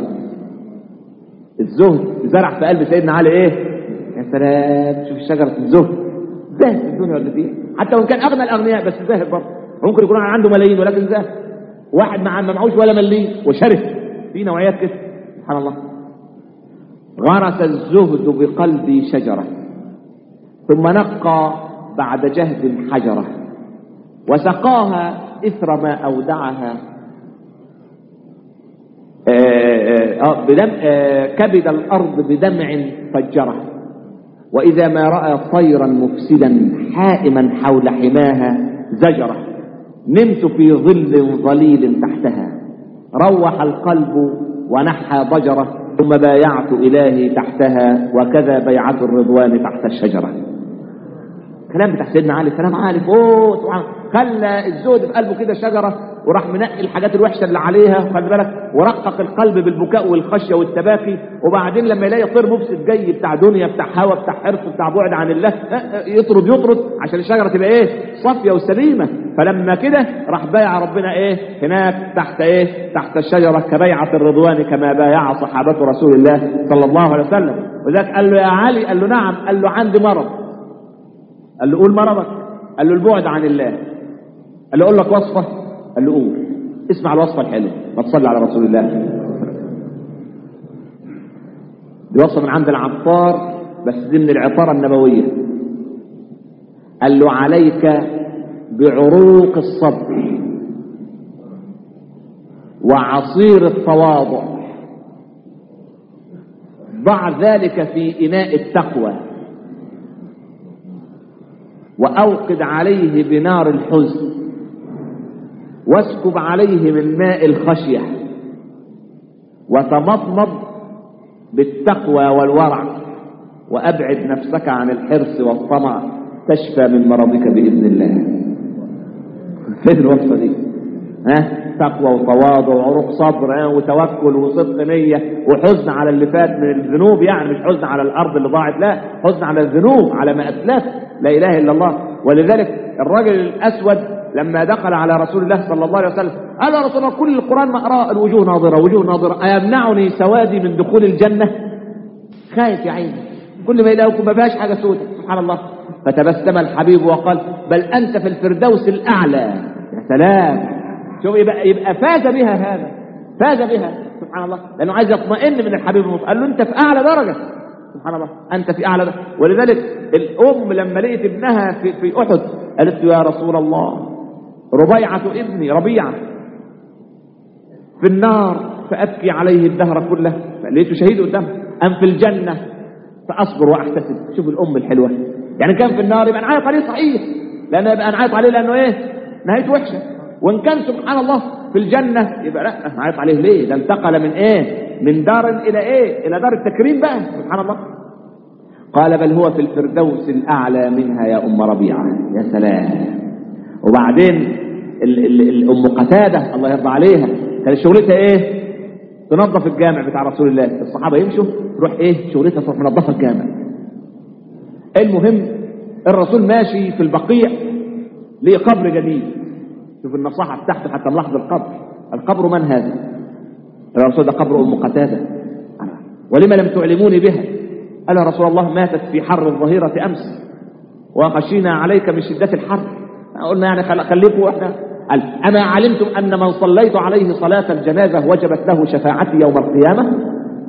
الزهد زرع في قلب سيدنا علي ايه يا سلام شوف شجرة الزهد زاهد في الدنيا ولا فيها حتى وان كان اغنى الاغنياء بس زاهد برضه ممكن يكون عنده ملايين ولكن زاهد واحد مع ما معهوش ولا مليم وشرف في نوعيات كده سبحان الله غرس الزهد بقلبي شجرة ثم نقى بعد جهد حجرة وسقاها إثر ما أودعها آآ آآ بدم كبد الأرض بدمع فجره وإذا ما رأى طيرا مفسدا حائما حول حماها زجره نمت في ظل ظليل تحتها روح القلب ونحى ضجره ثم بايعت إلهي تحتها وكذا بيعة الرضوان تحت الشجرة كلام بتاع سيدنا علي كلام عالي فوق سبحان خلى الزهد في قلبه كده شجرة وراح منقي الحاجات الوحشة اللي عليها خلي بالك ورقق القلب بالبكاء والخشية والتباكي وبعدين لما يلاقي طير مفسد جاي بتاع دنيا بتاع هوى بتاع حرص بتاع بعد عن الله يطرد يطرد عشان الشجرة تبقى ايه صافية وسليمة فلما كده راح بايع ربنا ايه هناك تحت ايه تحت الشجرة كبيعة الرضوان كما بايع صحابة رسول الله صلى الله عليه وسلم وذلك قال له يا علي قال له نعم قال له عندي مرض قال له قول مرضك قال له البعد عن الله قال له اقول لك وصفه قال له قول اسمع الوصفه الحلوه ما تصلي على رسول الله دي وصفه من عند العطار بس دي من العطاره النبويه قال له عليك بعروق الصبر وعصير التواضع ضع ذلك في اناء التقوى واوقد عليه بنار الحزن واسكب عليه من ماء الخشية وتمضمض بالتقوى والورع وأبعد نفسك عن الحرص والطمع تشفى من مرضك بإذن الله فين الوصفة دي ها تقوى وتواضع وعروق صبر ها وتوكل وصدق نية وحزن على اللي فات من الذنوب يعني مش حزن على الأرض اللي ضاعت لا حزن على الذنوب على ما أسلف لا إله إلا الله ولذلك الرجل الأسود لما دخل على رسول الله صلى الله عليه وسلم قال يا رسول الله كل القرآن مقرأ الوجوه ناظرة وجوه ناظرة أيمنعني سوادي من دخول الجنة خايف يا عيني كل ما يلاقيكم ما فيهاش حاجة سودة سبحان الله فتبسم الحبيب وقال بل أنت في الفردوس الأعلى يا سلام شوف يبقى, يبقى فاز بها هذا فاز بها سبحان الله لأنه عايز يطمئن من الحبيب المصطفى قال له أنت في أعلى درجة سبحان الله أنت في أعلى درجة ولذلك الأم لما لقيت ابنها في, في أحد قالت له يا رسول الله ربيعة ابني ربيعة في النار فأبكي عليه الدهر كله فلقيته شهيد قدامه أم في الجنة فأصبر وأحتسب شوف الأم الحلوة يعني كان في النار يبقى نعيط عليه صحيح لأنه يبقى نعيط عليه لأنه إيه نهايته وحشة وإن كان سبحان الله في الجنة يبقى لا نعيط عليه ليه ده انتقل من إيه من دار إلى إيه إلى دار التكريم بقى سبحان الله قال بل هو في الفردوس الأعلى منها يا أم ربيعة يا سلام وبعدين ال ال الأم قتادة الله يرضى عليها كانت شغلتها إيه تنظف الجامع بتاع رسول الله الصحابة يمشوا تروح إيه شغلتها تروح منظفة الجامع المهم الرسول ماشي في البقيع ليه قبر جديد شوف النصاحة بتاعته حتى نلاحظ القبر القبر من هذا الرسول ده قبر أم قتادة ولما لم تعلموني بها قال يا رسول الله ماتت في حر الظهيرة أمس وخشينا عليك من شدة الحر قلنا يعني خليكم واحنا قال أما علمتم أن من صليت عليه صلاة الجنازة وجبت له شفاعتي يوم القيامة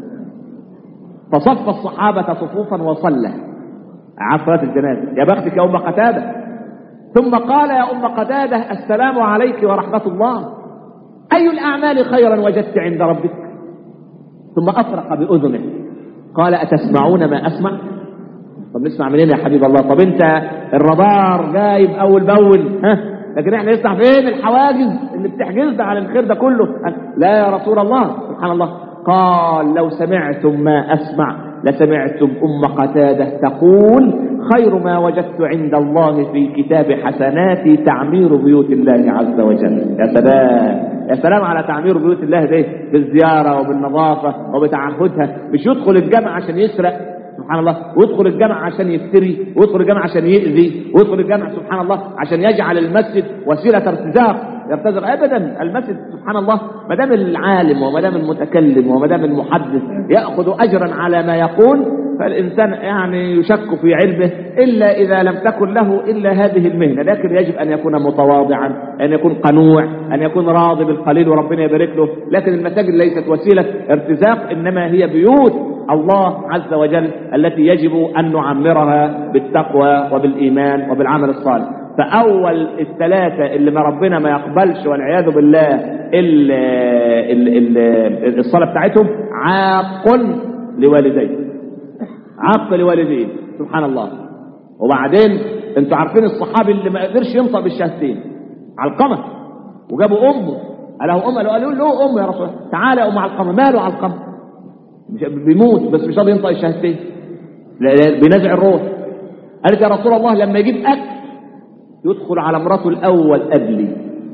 فصف الصحابة صفوفا وصلى على صلاة الجنازة يا بختك يا أم قتادة ثم قال يا أم قتادة السلام عليك ورحمة الله أي الأعمال خيرا وجدت عند ربك ثم أفرق بأذنه قال أتسمعون ما أسمع طب نسمع منين يا حبيب الله طب انت الرادار جايب اول باول ها لكن احنا نسمع فين الحواجز اللي بتحجزنا عن الخير ده كله لا يا رسول الله سبحان الله قال لو سمعتم ما اسمع لسمعتم ام قتاده تقول خير ما وجدت عند الله في كتاب حسناتي تعمير بيوت الله عز وجل يا سلام يا سلام على تعمير بيوت الله ده بالزياره وبالنظافه وبتعهدها مش يدخل الجامع عشان يسرق سبحان الله ويدخل الجامع عشان يفتري ويدخل الجامع عشان يؤذي ويدخل الجامع سبحان الله عشان يجعل المسجد وسيلة ارتزاق يرتزق ابدا المسجد سبحان الله ما دام العالم وما دام المتكلم وما دام المحدث ياخذ اجرا على ما يقول فالانسان يعني يشك في علمه الا اذا لم تكن له الا هذه المهنه لكن يجب ان يكون متواضعا ان يكون قنوع ان يكون راضي بالقليل وربنا يبارك له لكن المساجد ليست وسيله ارتزاق انما هي بيوت الله عز وجل التي يجب أن نعمرها بالتقوى وبالإيمان وبالعمل الصالح فأول الثلاثة اللي ما ربنا ما يقبلش والعياذ بالله ال ال ال الصلاة بتاعتهم عاق لوالديه عاق لوالديه سبحان الله وبعدين انتوا عارفين الصحابي اللي ما قدرش ينطق بالشهادتين علقمة وجابوا أمه قالوا أمه قالوا له أمه يا رسول الله تعالى يا أم علقمة ماله علقمة مش بيموت بس مش راضي ينطق الشهادتين بنزع الروح قالت يا رسول الله لما يجيب اكل يدخل على مراته الاول قبلي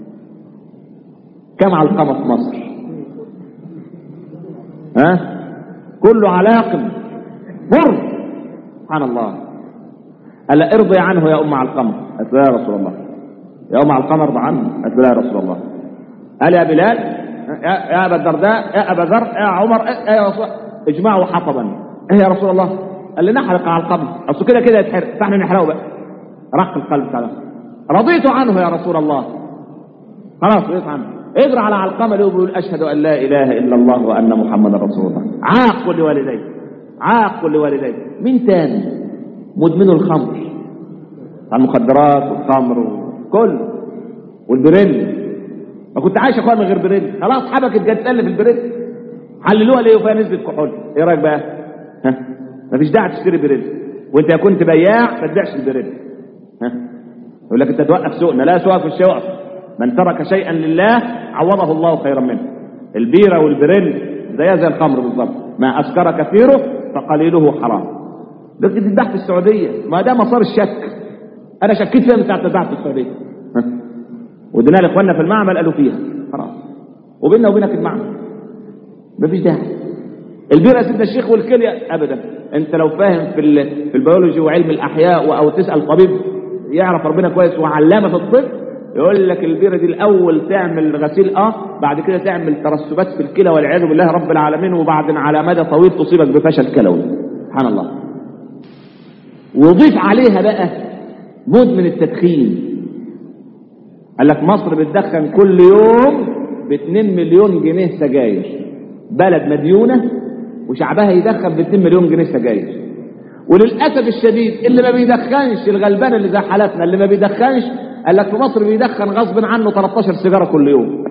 كم علقمه في مصر ها كله علاقم مر سبحان الله قال ارضي عنه يا ام علقمه قالت له يا رسول الله يا ام علقمه ارضى عنه قالت له يا رسول الله قال يا بلال يا ابا الدرداء يا ابا ذر يا عمر يا رسول اجمعوا حطبا ايه يا رسول الله قال لي نحرق على القبر اصل كده كده يتحرق فاحنا نحرقه بقى رق القلب تعالى رضيت عنه يا رسول الله خلاص رضيت عنه اقرا على علقمه له بيقول اشهد ان لا اله الا الله وان محمدا رسول الله عاق لوالديه عاق لوالديه مين تاني مدمن الخمر المخدرات والخمر وكل والبريل ما كنت عايش اخويا من غير بريل خلاص حبكت جت تقلب البريل حللوها ليه وفيها نسبه كحول ايه رايك بقى ها مفيش داعي تشتري بريل وانت كنت بياع ما تبيعش البريل ها يقول لك انت توقف سوقنا لا سوقك مش هيوقف من ترك شيئا لله عوضه الله خيرا منه البيرة والبريل زيها زي الخمر بالظبط ما أسكر كثيره فقليله حرام ده بتتباع في السعودية ما ده مسار الشك أنا شكيت فيها من ساعة ما اتباعت في السعودية ها. ودنا لإخواننا في المعمل قالوا فيها خلاص وبيننا وبينك المعمل مفيش داعي البيرة يا سيدنا الشيخ والكلية أبدا أنت لو فاهم في ال- في البيولوجي وعلم الأحياء أو تسأل طبيب يعرف ربنا كويس وعلامة في الطب يقول لك البيرة دي الأول تعمل غسيل أه بعد كده تعمل ترسبات في الكلى والعياذ بالله رب العالمين وبعدين على مدى طويل تصيبك بفشل كلوي سبحان الله وضيف عليها بقى مدمن التدخين قال لك مصر بتدخن كل يوم ب 2 مليون جنيه سجاير بلد مديونة وشعبها يدخن ب 2 مليون جنيه سجاير وللأسف الشديد اللي ما بيدخنش الغلبان اللي زي حالاتنا اللي ما بيدخنش قال لك في مصر بيدخن غصب عنه 13 سيجارة كل يوم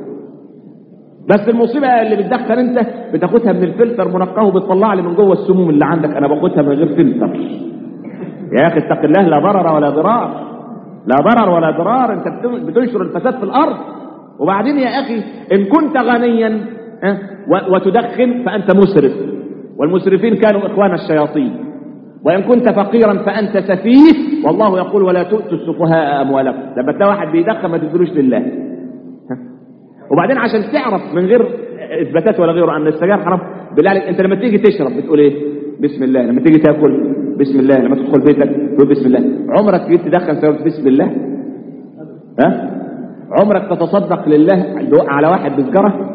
بس المصيبة اللي بتدخن انت بتاخدها من الفلتر منقاه وبتطلع لي من جوه السموم اللي عندك انا باخدها من غير فلتر يا اخي اتق الله لا ضرر ولا ضرار لا ضرر ولا ضرار انت بت- بتنشر الفساد في الارض وبعدين يا اخي ان كنت غنيا ها، و- وتدخن فانت مسرف والمسرفين كانوا اخوان الشياطين وان كنت فقيرا فانت سفيه والله يقول ولا تؤتوا السفهاء اموالكم لما تلاقي واحد بيدخن ما تدلوش لله ها. وبعدين عشان تعرف من غير اثباتات ولا غيره ان السجاير حرام بالله عليك انت لما تيجي تشرب بتقول ايه بسم الله لما تيجي تاكل بسم الله لما تدخل بيتك تقول بسم الله عمرك جيت تدخن سيجاره بسم الله ها عمرك تتصدق لله على واحد بسجاره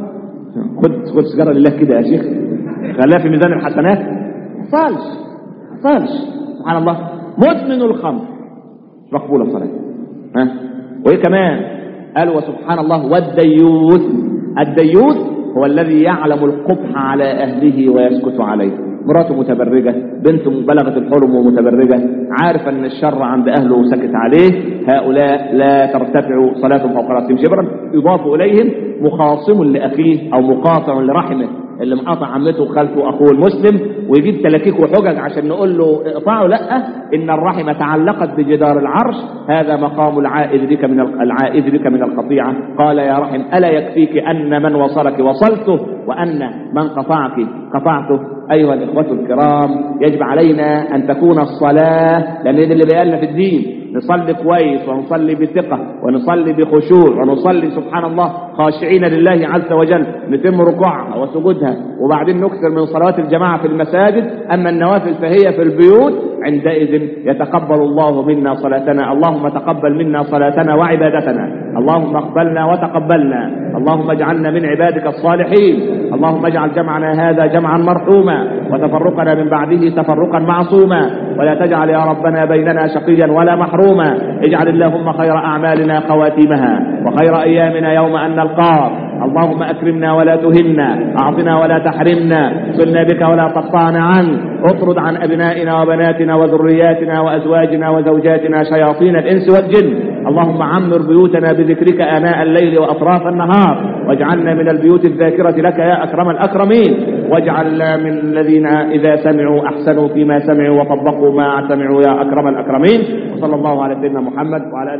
خد خد سجاره لله كده يا شيخ خليها في ميزان الحسنات ما حصلش ما حصلش سبحان الله مدمن الخمر مش مقبوله الصلاه ها وايه كمان قال وسبحان الله والديوث الديوث هو الذي يعلم القبح على اهله ويسكت عليه مراته متبرجة بنت بلغت الحلم ومتبرجة عارف ان الشر عند اهله وسكت عليه هؤلاء لا ترتفع صلاتهم فوق راسهم شبرا يضاف اليهم مخاصم لاخيه او مقاطع لرحمه اللي مقاطع عمته وخالته واخوه المسلم ويجيب تلاكيك وحجج عشان نقول له اقطعه لا ان الرحم تعلقت بجدار العرش هذا مقام العائد بك من العائد بك من القطيعه قال يا رحم الا يكفيك ان من وصلك وصلته وان من قطعك قطعته ايها الاخوه الكرام يجب علينا ان تكون الصلاه لان ده اللي بيقالنا في الدين نصلي كويس ونصلي بثقة ونصلي بخشوع ونصلي سبحان الله خاشعين لله عز وجل نتم ركوعها وسجودها وبعدين نكثر من صلوات الجماعة في المساجد أما النوافل فهي في البيوت عندئذ يتقبل الله منا صلاتنا اللهم تقبل منا صلاتنا وعبادتنا اللهم اقبلنا وتقبلنا اللهم اجعلنا من عبادك الصالحين اللهم اجعل جمعنا هذا جمعا مرحوما وتفرقنا من بعده تفرقا معصوما ولا تجعل يا ربنا بيننا شقيا ولا محروما اجعل اللهم خير اعمالنا خواتيمها وخير ايامنا يوم ان نلقاك اللهم اكرمنا ولا تهنا اعطنا ولا تحرمنا سلنا بك ولا تقطعنا عنك اطرد عن ابنائنا وبناتنا وذرياتنا وازواجنا وزوجاتنا شياطين الانس والجن اللهم عمر بيوتنا بذكرك اناء الليل واطراف النهار واجعلنا من البيوت الذاكره لك يا اكرم الاكرمين واجعلنا من الذين اذا سمعوا احسنوا فيما سمعوا وطبقوا ما سمعوا يا اكرم الاكرمين وصلى الله على سيدنا محمد وعلى اله